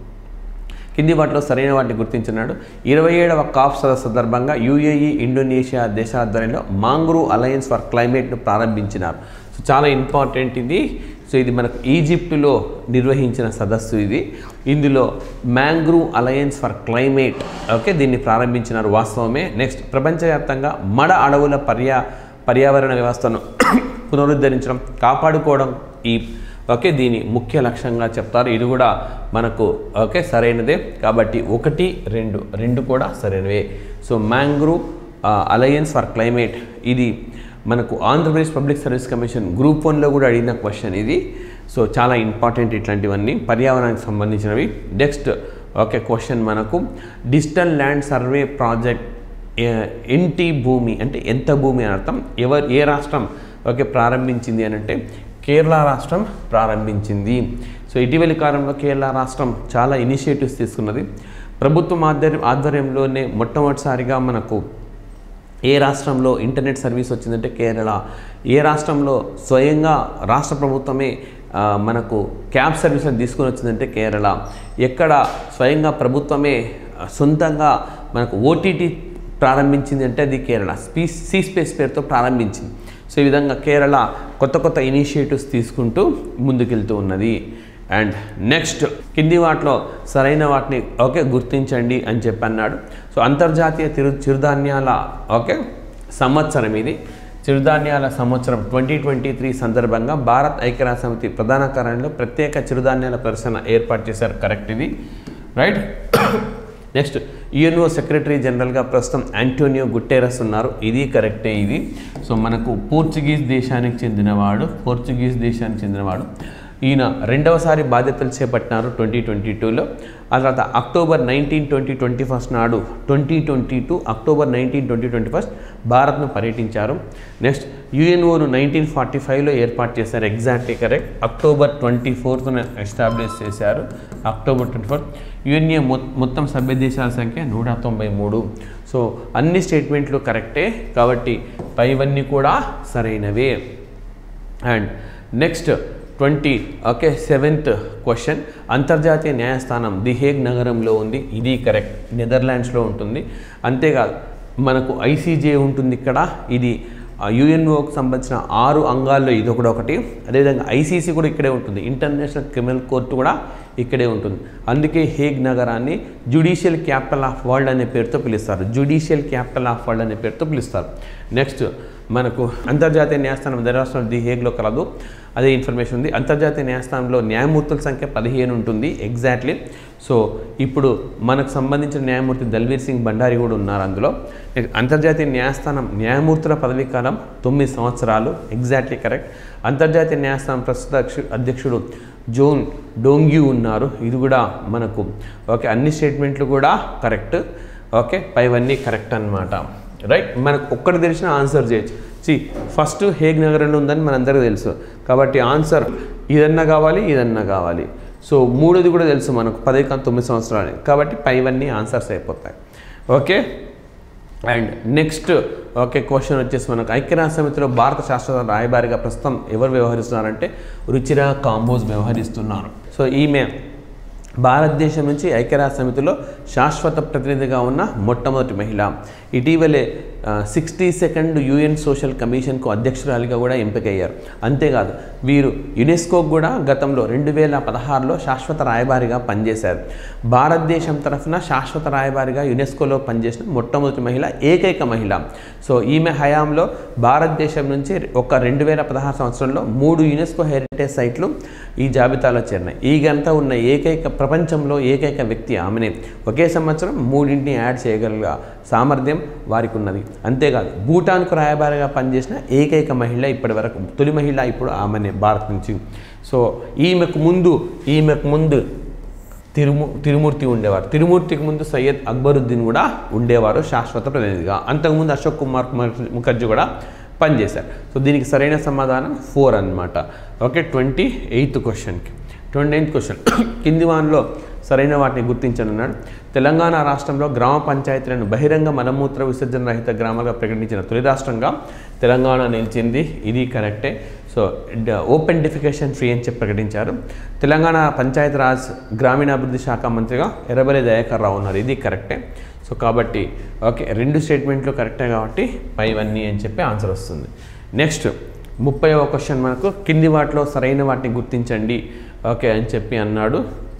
C: కింది వాటిలో సరైన వాటిని గుర్తించున్నాడు ఇరవై ఏడవ కాప్ సదస్సు సందర్భంగా యుఏఈ ఇండోనేషియా దేశాల ఆధ్వర్యంలో మాంగ్రూ అలయన్స్ ఫర్ క్లైమేట్ను ప్రారంభించినారు సో చాలా ఇంపార్టెంట్ ఇది సో ఇది మనకు ఈజిప్టులో నిర్వహించిన సదస్సు ఇది ఇందులో mangrove alliance for climate okay దీన్ని ప్రారంభించినారు వాస్తవమే నెక్స్ట్ ప్రపంచవ్యాప్తంగా మడ అడవుల పర్యా పర్యావరణ వ్యవస్థను పునరుద్ధరించడం కాపాడుకోవడం ఈ ఓకే దీని ముఖ్య లక్ష్యంగా చెప్తారు ఇది కూడా మనకు ఓకే సరైనదే కాబట్టి ఒకటి రెండు రెండు కూడా సరైనవే so mangrove alliance for climate ఇది మనకు Andhra Pradesh public service commission group వన్లో కూడా అడిగిన క్వశ్చన్ ఇది సో చాలా ఇంపార్టెంట్ ఇట్లాంటివన్నీ పర్యావరణానికి సంబంధించినవి నెక్స్ట్ ఓకే క్వశ్చన్ మనకు డిజిటల్ ల్యాండ్ సర్వే ప్రాజెక్ట్ ఎన్టీ భూమి అంటే ఎంత భూమి అని అర్థం ఎవరు ఏ రాష్ట్రం ఓకే ప్రారంభించింది అని అంటే కేరళ రాష్ట్రం ప్రారంభించింది సో ఇటీవలి కాలంలో కేరళ రాష్ట్రం చాలా ఇనిషియేటివ్స్ తీసుకున్నది ప్రభుత్వం ఆధ్వర్యం ఆధ్వర్యంలోనే మొట్టమొదటిసారిగా మనకు ఏ రాష్ట్రంలో ఇంటర్నెట్ సర్వీస్ వచ్చిందంటే కేరళ ఏ రాష్ట్రంలో స్వయంగా రాష్ట్ర ప్రభుత్వమే ఆ, మనకు క్యాబ్ సర్వీసులను తీసుకొని వచ్చిందంటే కేరళ ఎక్కడ స్వయంగా ప్రభుత్వమే ఆ, సొంతంగా మనకు ఓటీటీ ప్రారంభించింది అంటే అది కేరళ స్పీ సీ స్పేస్ పేరుతో ప్రారంభించింది సో ఈ విధంగా కేరళ కొత్త కొత్త ఇనిషియేటివ్స్ తీసుకుంటూ ముందుకెళ్తూ ఉన్నది అండ్ నెక్స్ట్ కింది వాటిలో సరైన వాటిని ఓకే గుర్తించండి అని చెప్పి అన్నాడు సో అంతర్జాతీయ తిరు చిరుధాన్యాల ఓకే సంవత్సరం ఇది చిరుధాన్యాల సంవత్సరం ట్వంటీ ట్వంటీ త్రీ సందర్భంగా భారత్ ఐక్యరాజ్య సమితి ప్రధాన కార్యాలయంలో ప్రత్యేక చిరుధాన్యాల ప్రదర్శన ఏర్పాటు చేశారు కరెక్ట్ ఇది రైట్ నెక్స్ట్ యుఎన్ఓ సెక్రటరీ జనరల్గా ప్రస్తుతం యాంటోనియో గుట్టేరస్ ఉన్నారు ఇది కరెక్టే ఇది సో మనకు పోర్చుగీస్ దేశానికి చెందినవాడు పోర్చుగీస్ దేశానికి చెందినవాడు ఈయన రెండవసారి బాధ్యతలు చేపట్టినారు ట్వంటీ ట్వంటీ టూలో ఆ తర్వాత October nineteen twenty twenty first నాడు twenty twenty two October nineteen twenty twenty first భారత్ను పర్యటించారు నెక్స్ట్ యుఎన్ఓను నైన్టీన్ ఫార్టీ ఫైవ్లో ఏర్పాటు చేశారు ఎగ్జాక్ట్లీ కరెక్ట్ అక్టోబర్ ట్వంటీ ఫోర్త్న ఎస్టాబ్లిష్ చేశారు అక్టోబర్ ట్వంటీ ఫోర్త్ యుఎన్ఏ మొత్తం సభ్య దేశాల సంఖ్య నూట తొంభై మూడు సో అన్ని స్టేట్మెంట్లు కరెక్టే కాబట్టి పైవన్నీ కూడా సరైనవే and next twenty okay seventh question అంతర్జాతీయ న్యాయస్థానం ది హేగ్ నగరంలో ఉంది ఇది కరెక్ట్ నెదర్లాండ్స్లో ఉంటుంది అంతేకాదు మనకు ఐసీజే ఉంటుంది ఇక్కడ ఇది యుఎన్ఓకి సంబంధించిన ఆరు అంగాల్లో ఇది కూడా ఒకటి అదేవిధంగా ఐసీసీ కూడా ఇక్కడే ఉంటుంది ఇంటర్నేషనల్ క్రిమినల్ కోర్టు కూడా ఇక్కడే ఉంటుంది అందుకే హేగ్ నగరాన్ని జ్యుడిషియల్ క్యాపిటల్ ఆఫ్ వరల్డ్ అనే పేరుతో పిలుస్తారు జ్యుడిషియల్ క్యాపిటల్ ఆఫ్ వరల్డ్ అనే పేరుతో పిలుస్తారు నెక్స్ట్ మనకు అంతర్జాతీయ న్యాయస్థానం ధరాష్ట్రం ది హేగ్లో కలదు అదే ఇన్ఫర్మేషన్ ఉంది అంతర్జాతీయ న్యాయస్థానంలో న్యాయమూర్తుల సంఖ్య పదిహేను ఉంటుంది ఎగ్జాక్ట్లీ సో ఇప్పుడు మనకు సంబంధించిన న్యాయమూర్తి దల్వీర్ సింగ్ భండారి కూడా ఉన్నారు అందులో అంతర్జాతీయ న్యాయస్థానం న్యాయమూర్తుల పదవీ కాలం తొమ్మిది సంవత్సరాలు ఎగ్జాక్ట్లీ కరెక్ట్ అంతర్జాతీయ న్యాయస్థానం ప్రస్తుత అక్ష- అధ్యక్షుడు జోన్ డోంగ్యూ ఉన్నారు ఇది కూడా మనకు ఓకే అన్ని స్టేట్మెంట్లు కూడా కరెక్ట్ ఓకే పైవన్నీ కరెక్ట్ అన్నమాట రైట్ మనకు ఒక్కటి తెలిసిన ఆన్సర్ చేయొచ్చు సి ఫస్ట్ హేగ్ నగరంలో ఉందని మనందరికీ తెలుసు కాబట్టి ఆన్సర్ ఇదన్నా కావాలి ఇదన్నా కావాలి సో మూడోది కూడా తెలుసు మనకు పది కాదు తొమ్మిది సంవత్సరాలు కాబట్టి పైవన్నీ ఆన్సర్స్ అయిపోతాయి okay and next okay question వచ్చేసి మనకు ఐక్యరాజ్య సమితిలో భారత శాస్త్ర రాయబారిగా ప్రస్తుతం ఎవరు వ్యవహరిస్తున్నారంటే రుచిరా కాంబోజ్ వ్యవహరిస్తున్నారు సో ఈమె భారతదేశం నుంచి ఐక్యరాజ్య సమితిలో శాశ్వత ప్రతినిధిగా ఉన్న మొట్టమొదటి మహిళ ఇటీవలే సిక్స్టీ సెకండ్ యుఎన్ సోషల్ కమిషన్కు అధ్యక్షురాలిగా కూడా ఎంపికయ్యారు అంతేకాదు వీరు యునెస్కోకు కూడా గతంలో రెండు వేల పదహారులో శాశ్వత రాయబారిగా పనిచేశారు భారతదేశం తరఫున శాశ్వత రాయబారిగా యునెస్కోలో పనిచేసిన మొట్టమొదటి మహిళ ఏకైక మహిళ సో ఈమె హయాంలో భారతదేశం నుంచి ఒక రెండు వేల పదహారు సంవత్సరంలో మూడు యునెస్కో హెరిటేజ్ సైట్లు ఈ జాబితాలో చేరినాయి ఈ గంట ఉన్న ఏకైక ప్రపంచంలో ఏకైక వ్యక్తి ఆమెనే ఒకే సంవత్సరం మూడింటిని యాడ్ చేయగల సామర్థ్యం వారికి ఉన్నది అంతేకాదు భూటాన్కు రాయబారిగా పనిచేసిన ఏకైక మహిళ ఇప్పటి వరకు తొలి మహిళ ఇప్పుడు ఆమెనే భారత్ నుంచి సో ఈమెకు ముందు ఈమెకు ముందు తిరుము తిరుమూర్తి ఉండేవారు తిరుమూర్తికి ముందు సయ్యద్ అక్బరుద్దీన్ కూడా ఉండేవారు శాశ్వత ప్రతినిధిగా అంతకుముందు అశోక్ కుమార్ కుమార్- ముఖర్జీ కూడా పనిచేశారు సో దీనికి సరైన సమాధానం ఫోర్ అన్నమాట ఓకే ట్వంటీ ఎయిత్ క్వశ్చన్కి ట్వంటీ ఎయిత్ క్వశ్చన్ కింది వానిలో సరైన వాటిని గుర్తించండి అన్నాడు తెలంగాణ రాష్ట్రంలో గ్రామ పంచాయతీలను బహిరంగ మలమూత్ర విసర్జన రహిత గ్రామాలుగా ప్రకటించిన తొలి రాష్ట్రంగా తెలంగాణ నిలిచింది ఇది కరెక్టే సో డ- ఓపెన్ డిఫికేషన్ ఫ్రీ అని చెప్పి ప్రకటించారు తెలంగాణ పంచాయతీ రాజ్ గ్రామీణాభివృద్ధి శాఖ మంత్రిగా ఎర్రబెల్లి దయాకర్ రావు ఉన్నారు ఇది కరెక్టే సో కాబట్టి ఓకే రెండు స్టేట్మెంట్లు కరెక్టే కాబట్టి పైవన్నీ అని చెప్పి ఆన్సర్ వస్తుంది నెక్స్ట్ ముప్పైవ క్వశ్చన్ మనకు కింది వాటిలో సరైన వాటిని గుర్తించండి ఓకే అని చెప్పి అన్నాడు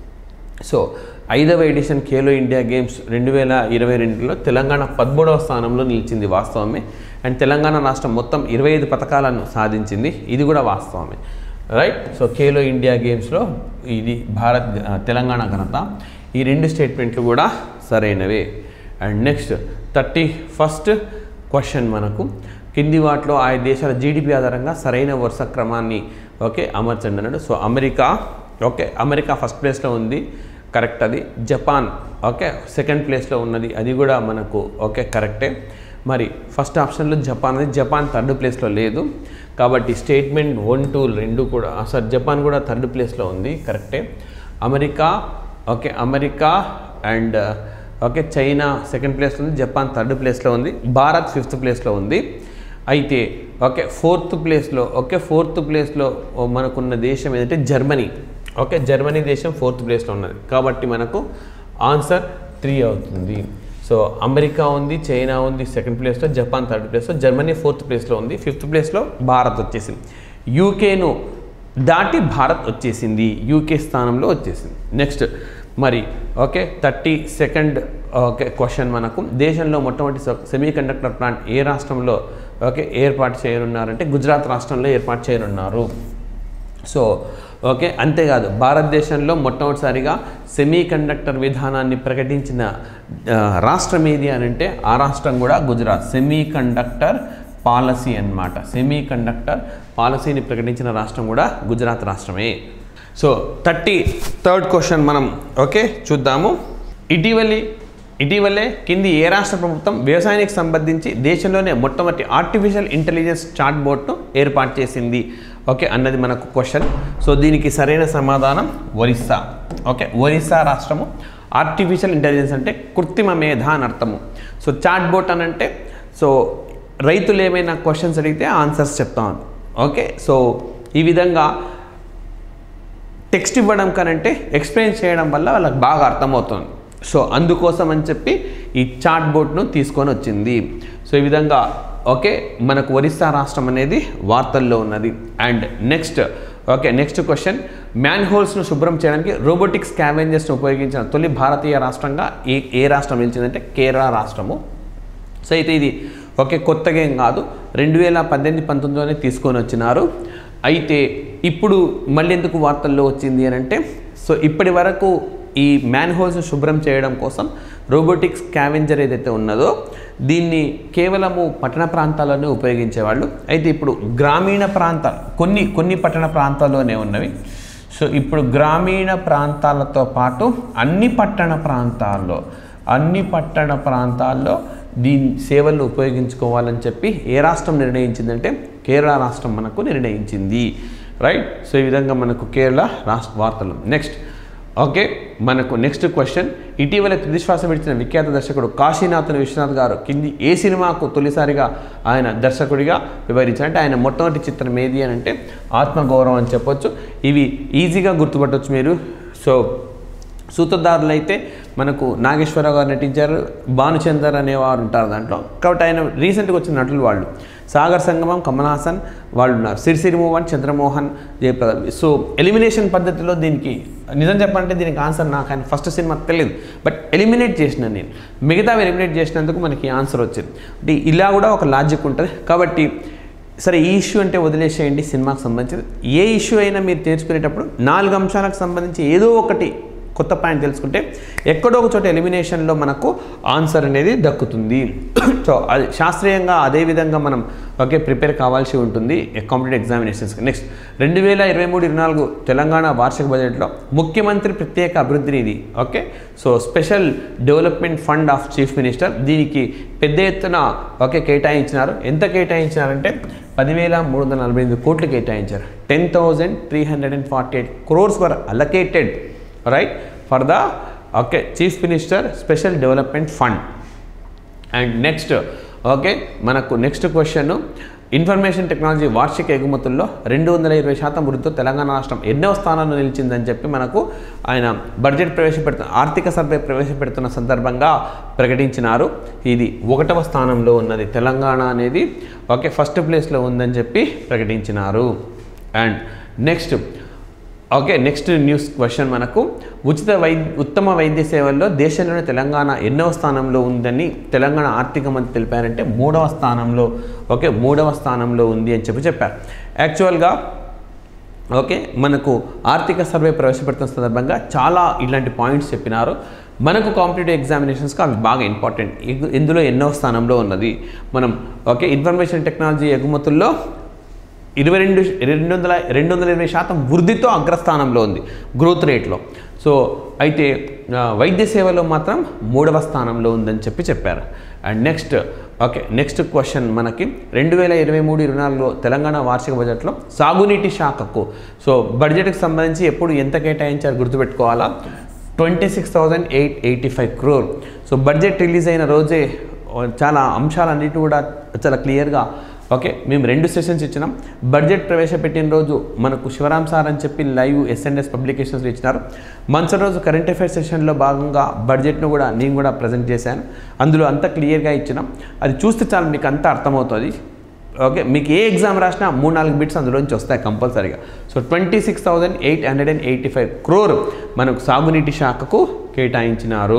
C: సో ఐదవ ఎడిషన్ ఖేలో ఇండియా గేమ్స్ రెండు వేల ఇరవై రెండులో తెలంగాణ పదమూడవ స్థానంలో నిలిచింది వాస్తవమే అండ్ తెలంగాణ రాష్ట్రం మొత్తం ఇరవై ఐదు పథకాలను సాధించింది ఇది కూడా వాస్తవమే రైట్ సో ఖేలో ఇండియా గేమ్స్లో ఇది భారత్ ఆ, తెలంగాణ ఘనత ఈ రెండు స్టేట్మెంట్లు కూడా సరైనవే and next thirty first question మనకు కింది వాటిలో ఆయా దేశాల జీడిపి ఆధారంగా సరైన వరుస క్రమాన్ని ఓకే అమర్చండి అన్నాడు so America okay America first ప్లేస్లో ఉంది కరెక్ట్ అది జపాన్ ఓకే సెకండ్ ప్లేస్లో ఉన్నది అది కూడా మనకు ఓకే కరెక్టే మరి ఫస్ట్ ఆప్షన్లో జపాన్ అది జపాన్ థర్డ్ ప్లేస్లో లేదు కాబట్టి స్టేట్మెంట్ వన్ టూ రెండు కూడా సార్ జపాన్ కూడా థర్డ్ ప్లేస్లో ఉంది కరెక్టే America okay America and okay China second ప్లేస్లో ఉంది జపాన్ థర్డ్ ప్లేస్లో ఉంది భారత్ ఫిఫ్త్ ప్లేస్లో ఉంది అయితే ఓకే ఫోర్త్ ప్లేస్లో ఓకే ఫోర్త్ ప్లేస్లో మనకున్న దేశం ఏదంటే జర్మనీ ఓకే జర్మనీ దేశం ఫోర్త్ ప్లేస్లో ఉన్నది కాబట్టి మనకు ఆన్సర్ త్రీ అవుతుంది సో అమెరికా ఉంది చైనా ఉంది సెకండ్ ప్లేస్లో జపాన్ థర్డ్ ప్లేస్లో జర్మనీ ఫోర్త్ ప్లేస్లో ఉంది ఫిఫ్త్ ప్లేస్లో భారత్ వచ్చేసింది యూకేను దాటి భారత్ వచ్చేసింది యూకే స్థానంలో వచ్చేసింది నెక్స్ట్ మరి okay thirty second okay question మనకు దేశంలో మొట్టమొదటి సెమీ కండక్టర్ ప్లాంట్ ఏ రాష్ట్రంలో ఓకే ఏర్పాటు చేయనున్నారంటే గుజరాత్ రాష్ట్రంలో ఏర్పాటు చేయనున్నారు సో ఓకే అంతేకాదు భారతదేశంలో మొట్టమొదటిసారిగా సెమీ కండక్టర్ విధానాన్ని ప్రకటించిన ఆ, రాష్ట్రం ఏది అని అంటే ఆ రాష్ట్రం కూడా గుజరాత్ సెమీ కండక్టర్ పాలసీ అన్నమాట సెమీ కండక్టర్ పాలసీని ప్రకటించిన రాష్ట్రం కూడా గుజరాత్ రాష్ట్రమే సో థర్టీ థర్డ్ క్వశ్చన్ మనం ఓకే చూద్దాము ఇటీవలి ఇటీవలే కింది ఏ రాష్ట్ర ప్రభుత్వం వ్యవసాయానికి సంబంధించి దేశంలోనే మొట్టమొదటి ఆర్టిఫిషియల్ ఇంటెలిజెన్స్ చాట్ బోట్ను ఏర్పాటు చేసింది ఓకే అన్నది మనకు క్వశ్చన్ సో దీనికి సరైన సమాధానం ఒరిస్సా ఓకే ఒరిస్సా రాష్ట్రము ఆర్టిఫిషియల్ ఇంటెలిజెన్స్ అంటే కృత్రిమ మేధ అని అర్థము సో చాట్ బోట్ అని అంటే సో రైతులు ఏమైనా క్వశ్చన్స్ అడిగితే ఆన్సర్స్ చెప్తాను ఓకే సో ఈ విధంగా టెక్స్ట్ ఇవ్వడం కనంటే ఎక్స్ప్లెయిన్ చేయడం వల్ల వాళ్ళకి బాగా అర్థమవుతుంది సో అందుకోసం అని చెప్పి ఈ చాట్ బోర్డ్ను తీసుకొని వచ్చింది సో ఈ విధంగా ఓకే మనకు ఒరిస్సా రాష్ట్రం అనేది వార్తల్లో ఉన్నది and next okay next question మ్యాన్ హోల్స్ను శుభ్రం చేయడానికి రోబోటిక్స్ స్కావెంజర్స్ను ఉపయోగించిన తొలి భారతీయ రాష్ట్రంగా ఏ ఏ రాష్ట్రం నిలిచిందంటే కేరళ రాష్ట్రము సో అయితే ఇది ఓకే కొత్తగా ఏం కాదు రెండు వేల పద్దెనిమిది పంతొమ్మిదిలోనే తీసుకొని వచ్చినారు అయితే ఇప్పుడు మళ్ళీ ఎందుకు వార్తల్లో వచ్చింది అని అంటే సో ఇప్పటి వరకు ఈ మ్యాన్ హోల్స్ శుభ్రం చేయడం కోసం రోబోటిక్స్ స్కావెంజర్ ఏదైతే ఉన్నదో దీన్ని కేవలము పట్టణ ప్రాంతాల్లోనే ఉపయోగించేవాళ్ళు అయితే ఇప్పుడు గ్రామీణ ప్రాంతాలు కొన్ని కొన్ని పట్టణ ప్రాంతాల్లోనే ఉన్నవి సో ఇప్పుడు గ్రామీణ ప్రాంతాలతో పాటు అన్ని పట్టణ ప్రాంతాల్లో అన్ని పట్టణ ప్రాంతాల్లో దీని సేవలను ఉపయోగించుకోవాలని చెప్పి ఏ రాష్ట్రం నిర్ణయించిందంటే కేరళ రాష్ట్రం మనకు నిర్ణయించింది రైట్ సో ఈ విధంగా మనకు కేరళ రాష్ట్ర వార్తలు నెక్స్ట్ ఓకే మనకు నెక్స్ట్ క్వశ్చన్ ఇటీవల తుదిశ్వాస విడిచిన విఖ్యాత దర్శకుడు కాశీనాథన్ విశ్వనాథ్ గారు కింది ఏ సినిమాకు తొలిసారిగా ఆయన దర్శకుడిగా వివరించారు అంటే ఆయన మొట్టమొదటి చిత్రం ఏది అని అంటే ఆత్మగౌరవం అని చెప్పొచ్చు ఇవి ఈజీగా గుర్తుపట్టవచ్చు మీరు సో సూత్రధారులు అయితే మనకు నాగేశ్వరరావు గారు నటించారు భానుచందర్ అనేవారు ఉంటారు దాంట్లో కాబట్టి ఆయన రీసెంట్గా వచ్చిన నటులు వాళ్ళు సాగర్ సంగమం కమల్ హాసన్ వాళ్ళు ఉన్నారు సిరిసిరి మోహన్ చంద్రమోహన్ జయప్రద సో ఎలిమినేషన్ పద్ధతిలో దీనికి నిజం చెప్పాలంటే దీనికి ఆన్సర్ నాకు ఆయన ఫస్ట్ సినిమా తెలియదు బట్ ఎలిమినేట్ చేసిన నేను మిగతా ఎలిమినేట్ చేసినందుకు మనకి ఆన్సర్ వచ్చింది అంటే ఇలా కూడా ఒక లాజిక్ ఉంటుంది కాబట్టి సరే ఈ ఇష్యూ అంటే వదిలేసేయండి సినిమాకి సంబంధించి ఏ ఇష్యూ అయినా మీరు నేర్చుకునేటప్పుడు నాలుగు అంశాలకు సంబంధించి ఏదో ఒకటి కొత్త పాయింట్ తెలుసుకుంటే ఎక్కడో ఒక చోట ఎలిమినేషన్లో మనకు ఆన్సర్ అనేది దక్కుతుంది సో అది శాస్త్రీయంగా అదే విధంగా మనం ఓకే ప్రిపేర్ కావాల్సి ఉంటుంది కాంపిటేటివ్ ఎగ్జామినేషన్స్కి నెక్స్ట్ రెండు వేల ఇరవై మూడు ఇరవై నాలుగు తెలంగాణ వార్షిక బడ్జెట్లో ముఖ్యమంత్రి ప్రత్యేక అభివృద్ధి నిధి okay so special development fund of chief minister దీనికి పెద్ద ఎత్తున ఓకే కేటాయించినారు ఎంత కేటాయించినారంటే పదివేల మూడు వందల నలభై ఎనిమిది కోట్లు కేటాయించారు ten thousand three hundred and forty eight crores were allocated right for the okay chief minister special development fund and next okay మనకు నెక్స్ట్ క్వశ్చన్ ఇన్ఫర్మేషన్ టెక్నాలజీ వార్షిక ఎగుమతుల్లో రెండు వందల ఇరవై శాతం వృద్ధితో తెలంగాణ రాష్ట్రం ఎన్నో స్థానాల్లో నిలిచిందని చెప్పి మనకు ఆయన బడ్జెట్ ప్రవేశపెడుతున్న ఆర్థిక సర్వే ప్రవేశపెడుతున్న సందర్భంగా ప్రకటించినారు ఇది ఒకటవ స్థానంలో ఉన్నది తెలంగాణ అనేది ఓకే ఫస్ట్ ప్లేస్లో ఉందని చెప్పి ప్రకటించినారు and next okay next news question మనకు ఉచిత వైద్య ఉత్తమ వైద్య సేవల్లో దేశంలోనే తెలంగాణ ఎన్నవ స్థానంలో ఉందని తెలంగాణ ఆర్థిక మంత్రి తెలిపారంటే మూడవ స్థానంలో ఓకే మూడవ స్థానంలో ఉంది అని చెప్పి చెప్పారు యాక్చువల్గా ఓకే మనకు ఆర్థిక సర్వే ప్రవేశపెడుతున్న సందర్భంగా చాలా ఇలాంటి పాయింట్స్ చెప్పినారు మనకు కాంపిటేటివ్ ఎగ్జామినేషన్స్కి అవి బాగా ఇంపార్టెంట్ ఇగు- ఇందులో ఎన్నో స్థానంలో ఉన్నది మనం ఓకే ఇన్ఫర్మేషన్ టెక్నాలజీ ఎగుమతుల్లో ఇరవై రెండు రెండు వందల రెండు వందల ఇరవై శాతం వృద్ధితో అగ్రస్థానంలో ఉంది గ్రోత్ రేట్లో సో అయితే ఆ, వైద్య సేవలో మాత్రం మూడవ స్థానంలో ఉందని చెప్పి చెప్పారు and next okay next question మనకి రెండు వేల ఇరవై మూడు ఇరవై నాలుగులో తెలంగాణ వార్షిక బడ్జెట్లో సాగునీటి శాఖకు సో బడ్జెట్కి సంబంధించి ఎప్పుడు ఎంత కేటాయించారు గుర్తుపెట్టుకోవాలా twenty six thousand eight eighty five crore so budget release అయిన రోజే చాలా అంశాలన్నిటి కూడా చాలా క్లియర్గా ఓకే మేము రెండు సెషన్స్ ఇచ్చినాం బడ్జెట్ ప్రవేశపెట్టిన రోజు మనకు శివరామ్ సార్ అని చెప్పి లైవ్ ఎస్ఎన్ఎస్ పబ్లికేషన్స్ ఇచ్చినారు మంచి రోజు కరెంట్ అఫైర్స్ సెషన్లో భాగంగా బడ్జెట్ను కూడా నేను కూడా ప్రజెంట్ చేశాను అందులో అంతా క్లియర్గా ఇచ్చినాం అది చూస్తే చాలు మీకు అంతా అర్థమవుతుంది ఓకే మీకు ఏ ఎగ్జామ్ రాసినా మూడు నాలుగు బిట్స్ అందులోంచి వస్తాయి కంపల్సరీగా so twenty six thousand eight hundred and eighty five crore మనకు సాగునీటి శాఖకు కేటాయించినారు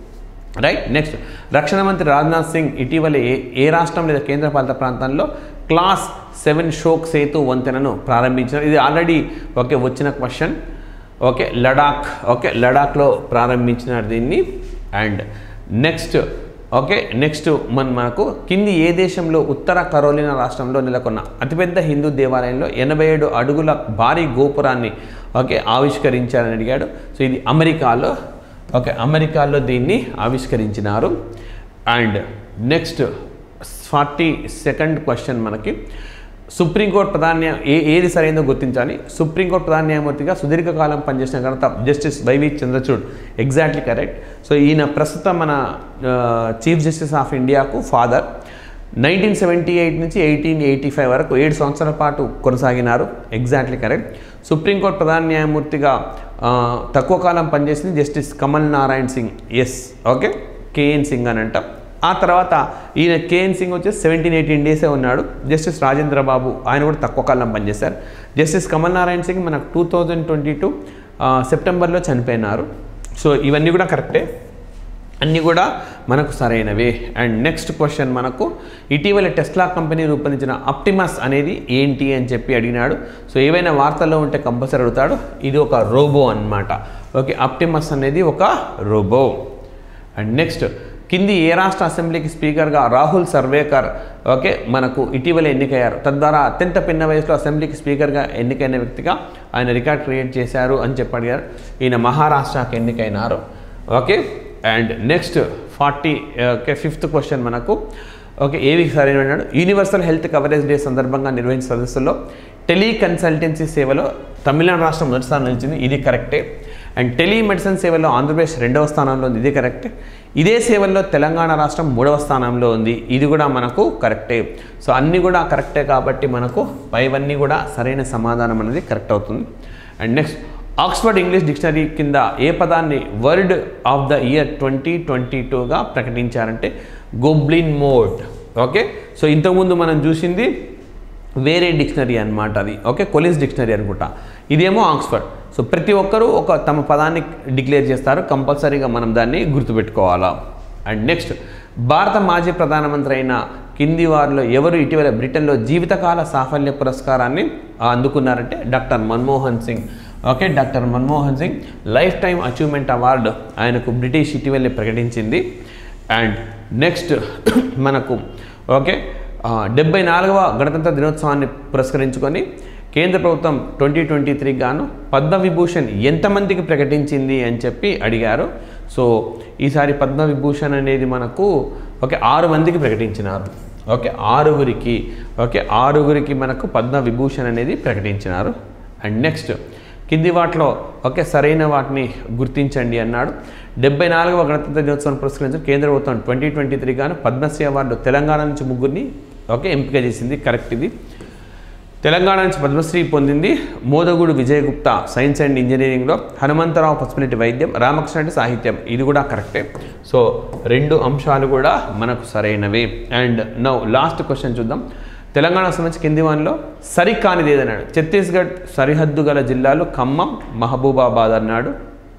C: రైట్ నెక్స్ట్ రక్షణ మంత్రి రాజ్నాథ్ సింగ్ ఇటీవల ఏ ఏ రాష్ట్రం లేదా కేంద్రపాలిత ప్రాంతాల్లో క్లాస్ సెవెన్ షోక్ సేతు వంతెనను ప్రారంభించారు ఇది ఆల్రెడీ ఓకే వచ్చిన క్వశ్చన్ ఓకే లడాక్ ఓకే లడాక్లో ప్రారంభించినారు దీన్ని అండ్ నెక్స్ట్ ఓకే నెక్స్ట్ మన మనకు కింది ఏ దేశంలో ఉత్తర కరోలినా రాష్ట్రంలో నెలకొన్న అతిపెద్ద హిందూ దేవాలయంలో ఎనభై ఏడు అడుగుల భారీ గోపురాన్ని ఓకే ఆవిష్కరించారని అడిగాడు సో ఇది అమెరికాలో ఓకే అమెరికాలో దీన్ని ఆవిష్కరించినారు and next forty second question మనకి సుప్రీంకోర్టు ప్రధాన న్యాయ ఏ ఏది సరైనదో గుర్తించాలి సుప్రీంకోర్టు ప్రధాన న్యాయమూర్తిగా సుదీర్ఘకాలం పనిచేసిన ఘనత justice Y V Chandrachud exactly correct so ఈయన ప్రస్తుతం మన చీఫ్ జస్టిస్ ఆఫ్ ఇండియాకు ఫాదర్ నైన్టీన్ సెవెంటీ ఎయిట్ నుంచి ఎయిటీన్ ఎయిటీ ఫైవ్ వరకు ఏడు సంవత్సరాల పాటు కొనసాగినారు ఎగ్జాక్ట్లీ కరెక్ట్ సుప్రీంకోర్టు ప్రధాన న్యాయమూర్తిగా ఆ, తక్కువ కాలం పనిచేసింది justice Kamal Narayan Singh yes okay K N Singh అని అంటాం ఆ తర్వాత ఈయన కేఎన్ సింగ్ వచ్చేసి సెవెంటీన్ ఎయిటీన్ డేసే ఉన్నాడు జస్టిస్ రాజేంద్ర బాబు ఆయన కూడా తక్కువ కాలం పనిచేశారు జస్టిస్ కమల్ నారాయణ్ సింగ్ మనకు టూ థౌజండ్ ట్వంటీ టూ సెప్టెంబర్లో చనిపోయినారు సో ఇవన్నీ కూడా కరెక్టే అన్నీ కూడా మనకు సరైనవే అండ్ నెక్స్ట్ క్వశ్చన్ మనకు ఇటీవల టెస్లా కంపెనీ రూపొందించిన ఆప్టిమస్ అనేది ఏంటి అని చెప్పి అడిగినాడు సో ఏవైనా వార్తల్లో ఉంటే కంపల్సరీ అడుగుతాడు ఇది ఒక రోబో అన్నమాట ఓకే ఆప్టిమస్ అనేది ఒక రోబో అండ్ నెక్స్ట్ కింది ఏ రాష్ట్ర అసెంబ్లీకి స్పీకర్గా రాహుల్ సర్వేకర్ ఓకే మనకు ఇటీవల ఎన్నికయ్యారు తద్వారా అత్యంత పిన్న వయసులో అసెంబ్లీకి స్పీకర్గా ఎన్నికైన వ్యక్తిగా ఆయన రికార్డ్ క్రియేట్ చేశారు అని చెప్పి అడిగారు ఈయన మహారాష్ట్రకి ఎన్నికైనారు okay and next forty okay fifth question మనకు ఓకే ఏవి సరైన అన్నాడు యూనివర్సల్ హెల్త్ కవరేజ్ డే సందర్భంగా నిర్వహించిన సదస్సులో టెలికన్సల్టెన్సీ సేవలో తమిళనాడు రాష్ట్రం మొదటి స్థానం నిలిచింది ఇది కరెక్టే అండ్ టెలిమెడిసిన్ సేవలో ఆంధ్రప్రదేశ్ రెండవ స్థానంలో ఉంది ఇది కరెక్టే ఇదే సేవల్లో తెలంగాణ రాష్ట్రం మూడవ స్థానంలో ఉంది ఇది కూడా మనకు కరెక్టే సో అన్నీ కూడా కరెక్టే కాబట్టి మనకు పైవన్నీ కూడా సరైన సమాధానం అనేది కరెక్ట్ అవుతుంది and next Oxford English dictionary కింద ఏ పదాన్ని word of the year twenty twenty టూగా ప్రకటించారంటే గోబ్లిన్ మోడ్ ఓకే సో ఇంతకుముందు మనం చూసింది వేరే డిక్షనరీ అన్నమాట అది ఓకే కొలిన్స్ డిక్షనరీ అనుకుంటా ఇదేమో ఆక్స్ఫర్డ్ సో ప్రతి ఒక్కరూ ఒక తమ పదాన్ని డిక్లేర్ చేస్తారు కంపల్సరీగా మనం దాన్ని గుర్తుపెట్టుకోవాలా అండ్ నెక్స్ట్ భారత మాజీ ప్రధానమంత్రి అయిన కింది వారిలో ఎవరు ఇటీవల బ్రిటన్లో జీవితకాల సాఫల్య పురస్కారాన్ని ఆ, అందుకున్నారంటే doctor Manmohan Singh okay doctor Manmohan Singh lifetime achievement award ఆయనకు బ్రిటిష్ ఇటీవలే ప్రకటించింది అండ్ నెక్స్ట్ మనకు ఓకే డెబ్బై నాలుగవ గణతంత్ర దినోత్సవాన్ని పురస్కరించుకొని కేంద్ర ప్రభుత్వం ట్వంటీ ట్వంటీ త్రీ గాను పద్మవిభూషణ్ ఎంతమందికి ప్రకటించింది అని చెప్పి అడిగారు సో ఈసారి పద్మవిభూషణ్ అనేది మనకు ఓకే ఆరు మందికి ప్రకటించినారు ఓకే ఆరుగురికి ఓకే ఆరుగురికి మనకు పద్మవిభూషణ్ అనేది ప్రకటించినారు అండ్ నెక్స్ట్ కింది వాటిలో ఓకే సరైన వాటిని గుర్తించండి అన్నాడు డెబ్బై నాలుగవ గణతంత్ర దినోత్సవం పురస్కరించిన కేంద్ర ప్రభుత్వం ట్వంటీ ట్వంటీ త్రీ గాను పద్మశ్రీ అవార్డు తెలంగాణ నుంచి ముగ్గురిని ఓకే ఎంపిక చేసింది కరెక్ట్ ఇది తెలంగాణ నుంచి పద్మశ్రీ పొందింది మోదగుడు విజయగుప్తా సైన్స్ అండ్ ఇంజనీరింగ్లో హనుమంతరావు పసుపునెట్టి వైద్యం రామకృష్ణ అంటే సాహిత్యం ఇది కూడా కరెక్టే సో రెండు అంశాలు కూడా మనకు సరైనవి అండ్ నౌ లాస్ట్ క్వశ్చన్ చూద్దాం తెలంగాణకు సంబంధించి కింది వానిలో సరికానిది ఏదన్నాడు ఛత్తీస్గఢ్ సరిహద్దు గల జిల్లాలు ఖమ్మం మహబూబాబాద్ అన్నాడు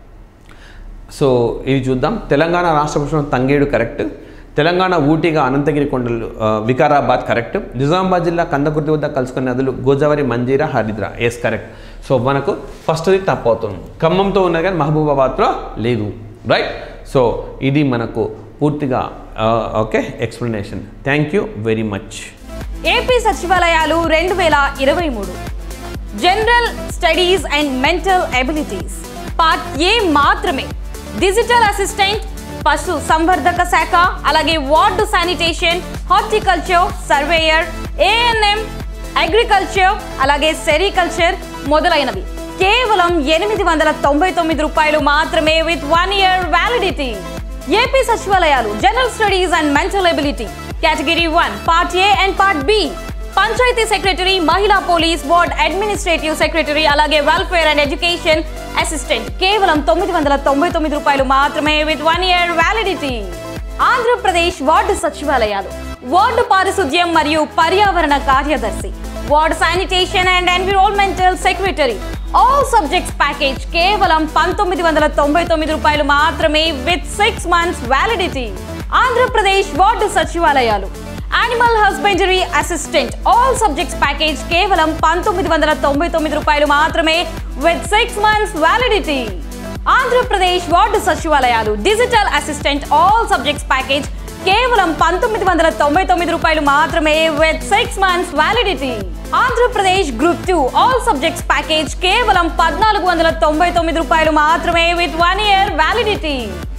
C: సో ఇది చూద్దాం తెలంగాణ రాష్ట్ర పుష్పం తంగేడు కరెక్ట్ తెలంగాణ ఊటీగా అనంతగిరి కొండలు ఆ, వికారాబాద్ కరెక్ట్ నిజామాబాద్ జిల్లా కందకుర్తి వద్ద కలుసుకున్న నదులు Godavari Manjira Haridra yes correct so మనకు ఫస్ట్ది తప్పు అవుతుంది ఖమ్మంతో ఉన్నది కానీ మహబూబాబాద్లో లేదు రైట్ సో ఇది మనకు పూర్తిగా okay explanation thank you very much
B: AP సచివాలయాలు రెండు వేల ఇరవై మూడు general studies and mental abilities part A మాత్రమే డిజిటల్ అసిస్టెంట్ పశు సంవర్ధక శాఖ అలాగే ward sanitation horticulture surveyor ANM agriculture అలాగే సెరికల్చర్ మొదలైనవి కేవలం ఎనిమిది వందల తొంభై తొమ్మిది రూపాయలు మాత్రమే with one year validity AP సచివాలయాలు general studies and mental ability category one part A and part B panchayat secretary మహిళా పోలీస్ వార్డ్ అడ్మినిస్ట్రేటివ్ సెక్రటరీ అలాగే వెల్ఫేర్ అండ్ ఎడ్యుకేషన్ అసిస్టెంట్ కేవలం తొమ్మిది వందల తొంభై తొమ్మిది రూపాయలు మాత్రమే with one year validity Andhra Pradesh ward సచివాలయాలు వార్డు పారిశుద్ధ్యం మరియు పర్యావరణ కార్యదర్శి ward sanitation and environmental secretary all subjects package కేవలం పంతొమ్మిది వందల తొంభై తొమ్మిది రూపాయలు మాత్రమే with six months validity Andhra Pradesh ward సచివాలయాలు animal husbandry assistant all subjects package కేవలం పంతొమ్మిది వందల తొంభై తొమ్మిది రూపాయలు మాత్రమే with six months validity Andhra Pradesh ward సచివాలయాలు digital assistant all subjects package కేవలం పంతొమ్మిది వందల తొంభై తొమ్మిది రూపాయలు మాత్రమే with six months validity Andhra Pradesh group two all subjects package కేవలం పద్నాలుగు వందల తొంభై తొమ్మిది రూపాయలు మాత్రమే with one year validity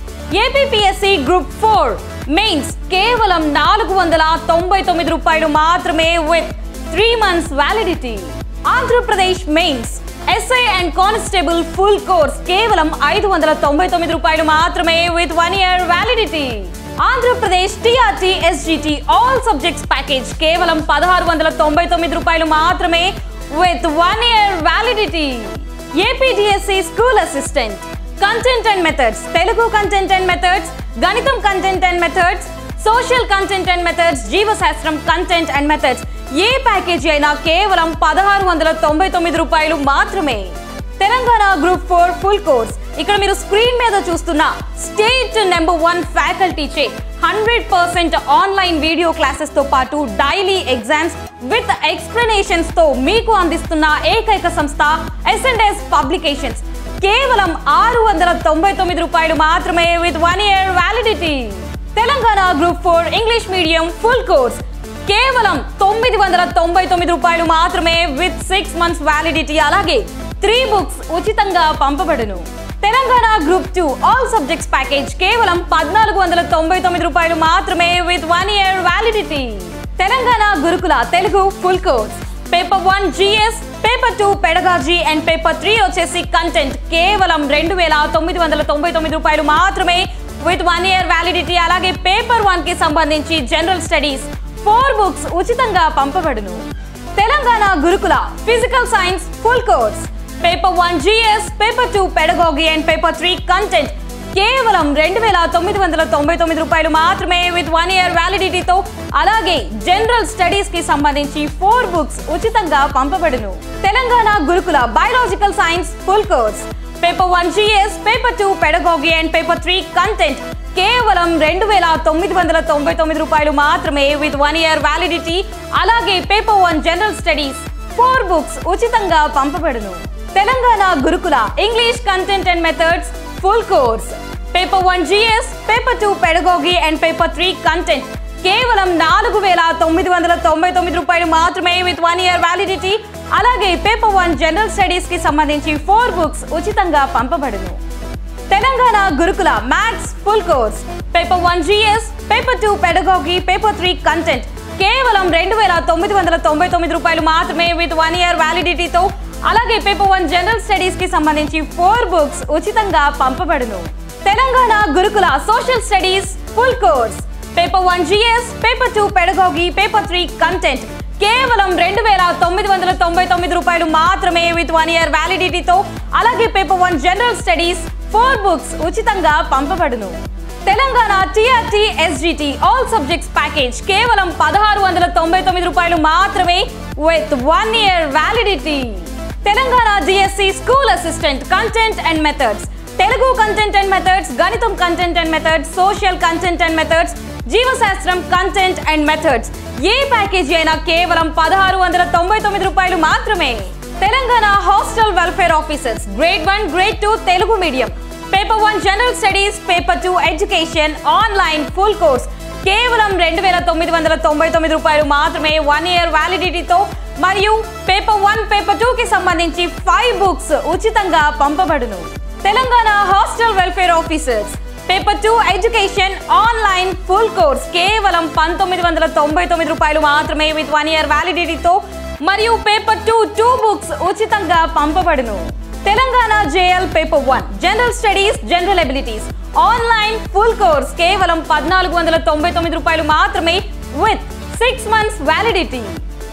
B: APSC group four mains కేవలం నాలుగు వందల తొంభై తొమ్మిది రూపాయలు మాత్రమే with three months validity Andhra Pradesh mains SI and constable full course కేవలం ఐదు వందల తొంభై తొమ్మిది రూపాయలు మాత్రమే with one year validity Andhra Pradesh TRT SGT all subjects package కేవలం పదహారు వందల తొంభై తొమ్మిది రూపాయలు మాత్రమే with one year validity APDSC school assistant content and methods Telugu content and methods గణితం content and methods social content and methods జీవశాస్త్రం కంటెంట్ అండ్ మెథడ్స్ ఏ ప్యాకేజీ అయినా కేవలం పదహారు వందల తొంభై తొమ్మిది రూపాయలు మాత్రమే Telangana group four full course ఇక్కడ మీరు స్క్రీన్ మీద చూస్తున్న స్టేట్ నెంబర్ వన్ ఫ్యాకల్టీచే hundred percent online video classes తో పాటు డైలీ ఎగ్జామ్స్ విత్ ఎక్స్ప్లెనేషన్స్ తో మీకు అందిస్తున్న ఏకైక సంస్థ ఎస్ పబ్లికేషన్స్ కేవలం ఆరు వందల తొంభై తొమ్మిది రూపాయలు మాత్రమే with one year validity Telangana group four English medium full course కేవలం తొమ్మిది వందల తొంభై తొమ్మిది రూపాయలు మాత్రమే విత్ సిక్స్ మంత్స్ వ్యాలిడిటీ అలాగే త్రీ బుక్స్ ఉచితంగా పంపబడును Telangana group two all subjects package కేవలం పద్నాలుగు వందల తొంభై తొమ్మిది రూపాయలు మాత్రమే with one year validity Telangana Gurukula Telugu full course paper one GS paper two pedagogy and paper three వచ్చేసి కంటెంట్ కేవలం రెండు వేల తొమ్మిది వందల తొంభై తొమ్మిది రూపాయలు మాత్రమే విత్ వన్ ఇయర్ వ్యాలిడిటీ అలాగే పేపర్ వన్ కి సంబంధించి జనరల్ స్టడీస్ ఫోర్ బుక్స్ ఉచితంగా పంపబడును Telangana Gurukula physical science full course paper one GS paper two pedagogy and paper three content కేవలం రెండు వేల తొమ్మిది వందల తొంభై తొమ్మిది రూపాయలు మాత్రమే విత్ వన్ ఇయర్ వ్యాలిడిటీతో అలాగే జనరల్ స్టడీస్ కి సంబంధించి ఫోర్ బుక్స్ ఉచితంగా పంపబడును Telangana Gurukula biological science full course paper one GS paper two pedagogy and paper three content కేవలం రెండు వేల తొమ్మిది వందల తొంభై తొమ్మిది రూపాయలు మాత్రమే విత్ వన్ ఇయర్ వ్యాలిడిటీ అలాగే paper one general studies four books ఉచితంగా పంపబడును Telangana Gurukula English content and methods full course paper one GS paper two pedagogy and paper three content కేవలం నాలుగు వేల తొమ్మిది వందల తొంభై తొమ్మిది రూపాయలు మాత్రమే విత్ వన్ ఇయర్ వ్యాలిడిటీ అలాగే పేపర్ వన్ జనరల్ స్టడీస్ కి సంబంధించి ఫోర్ బుక్స్ ఉచితంగా పంపబడును Telangana Gurukula maths full course paper one GS paper two pedagogy paper three content కేవలం రెండు వేల తొమ్మిది వందల తొంభై తొమ్మిది రూపాయలు మాత్రమే విత్ వన్ ఇయర్ వ్యాలిడిటీతో అలాగే పేపర్ వన్ జనరల్ స్టడీస్ కి సంబంధించి ఫోర్ బుక్స్ ఉచితంగా పంపబడును Telangana Gurukula social studies full course paper one GS paper two pedagogy paper three content కేవలం రెండు వేల తొమ్మిది వందల తొంభై తొమ్మిది రూపాయలు మాత్రమే విత్ వన్ ఇయర్ వ్యాలిడిటీతో అలాగే paper one general studies four books ఉచితంగా పంపబడును Telangana TRT SGT all subjects package కేవలం పదహారు వందల తొంభై తొమ్మిది రూపాయలు మాత్రమే with one year validity Telangana DSC school assistant content and methods Telugu content and methods గణితం content and methods social content and methods జీవశాస్త్రం కంటెంట్ అండ్ మెథడ్స్ ఏ ప్యాకేజీ అయినా కేవలం పదహారు వందల తొంభై తొమ్మిది రూపాయలు మాత్రమే Telangana hostel welfare officers grade one grade two Telugu medium paper one general studies paper two education online full course కేవలం రెండు వేల తొమ్మిది వందల తొంభై తొమ్మిది రూపాయలు మాత్రమే వన్ ఇయర్ వ్యాలిడిటీతో మరియు పేపర్ వన్ పేపర్ టూ కి సంబంధించి ఫైవ్ బుక్స్ ఉచితంగా పంపబడును Telangana hostel welfare officers paper two education online full course కేవలం పంతొమ్మిది వందల తొంభై తొమ్మిది రూపాయలు మాత్రమే విత్ వన్ ఇయర్ వ్యాలిడిటీతో మరియు పేపర్ టూ టూ బుక్స్ ఉచితంగా పంపబడును Telangana JL paper one general studies general abilities online full course కేవలం పద్నాలుగు వందల తొంభై తొమ్మిది రూపాయలు మాత్రమే with six months validity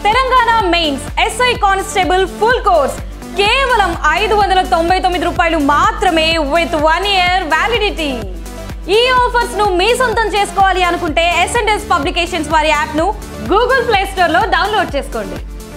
B: Telangana mains SI constable full course కేవలం ఐదు వందల తొంభై తొమ్మిది రూపాయలు మాత్రమే విత్ వన్ ఇయర్ వ్యాలిడిటీ ఈ ఆఫర్స్ ను మీ సొంతం చేసుకోవాలి అనుకుంటే ఎస్ అండ్ ఎస్ పబ్లికేషన్స్ వారి యాప్ ను గూగుల్ ప్లే స్టోర్ లో డౌన్లోడ్ చేసుకోండి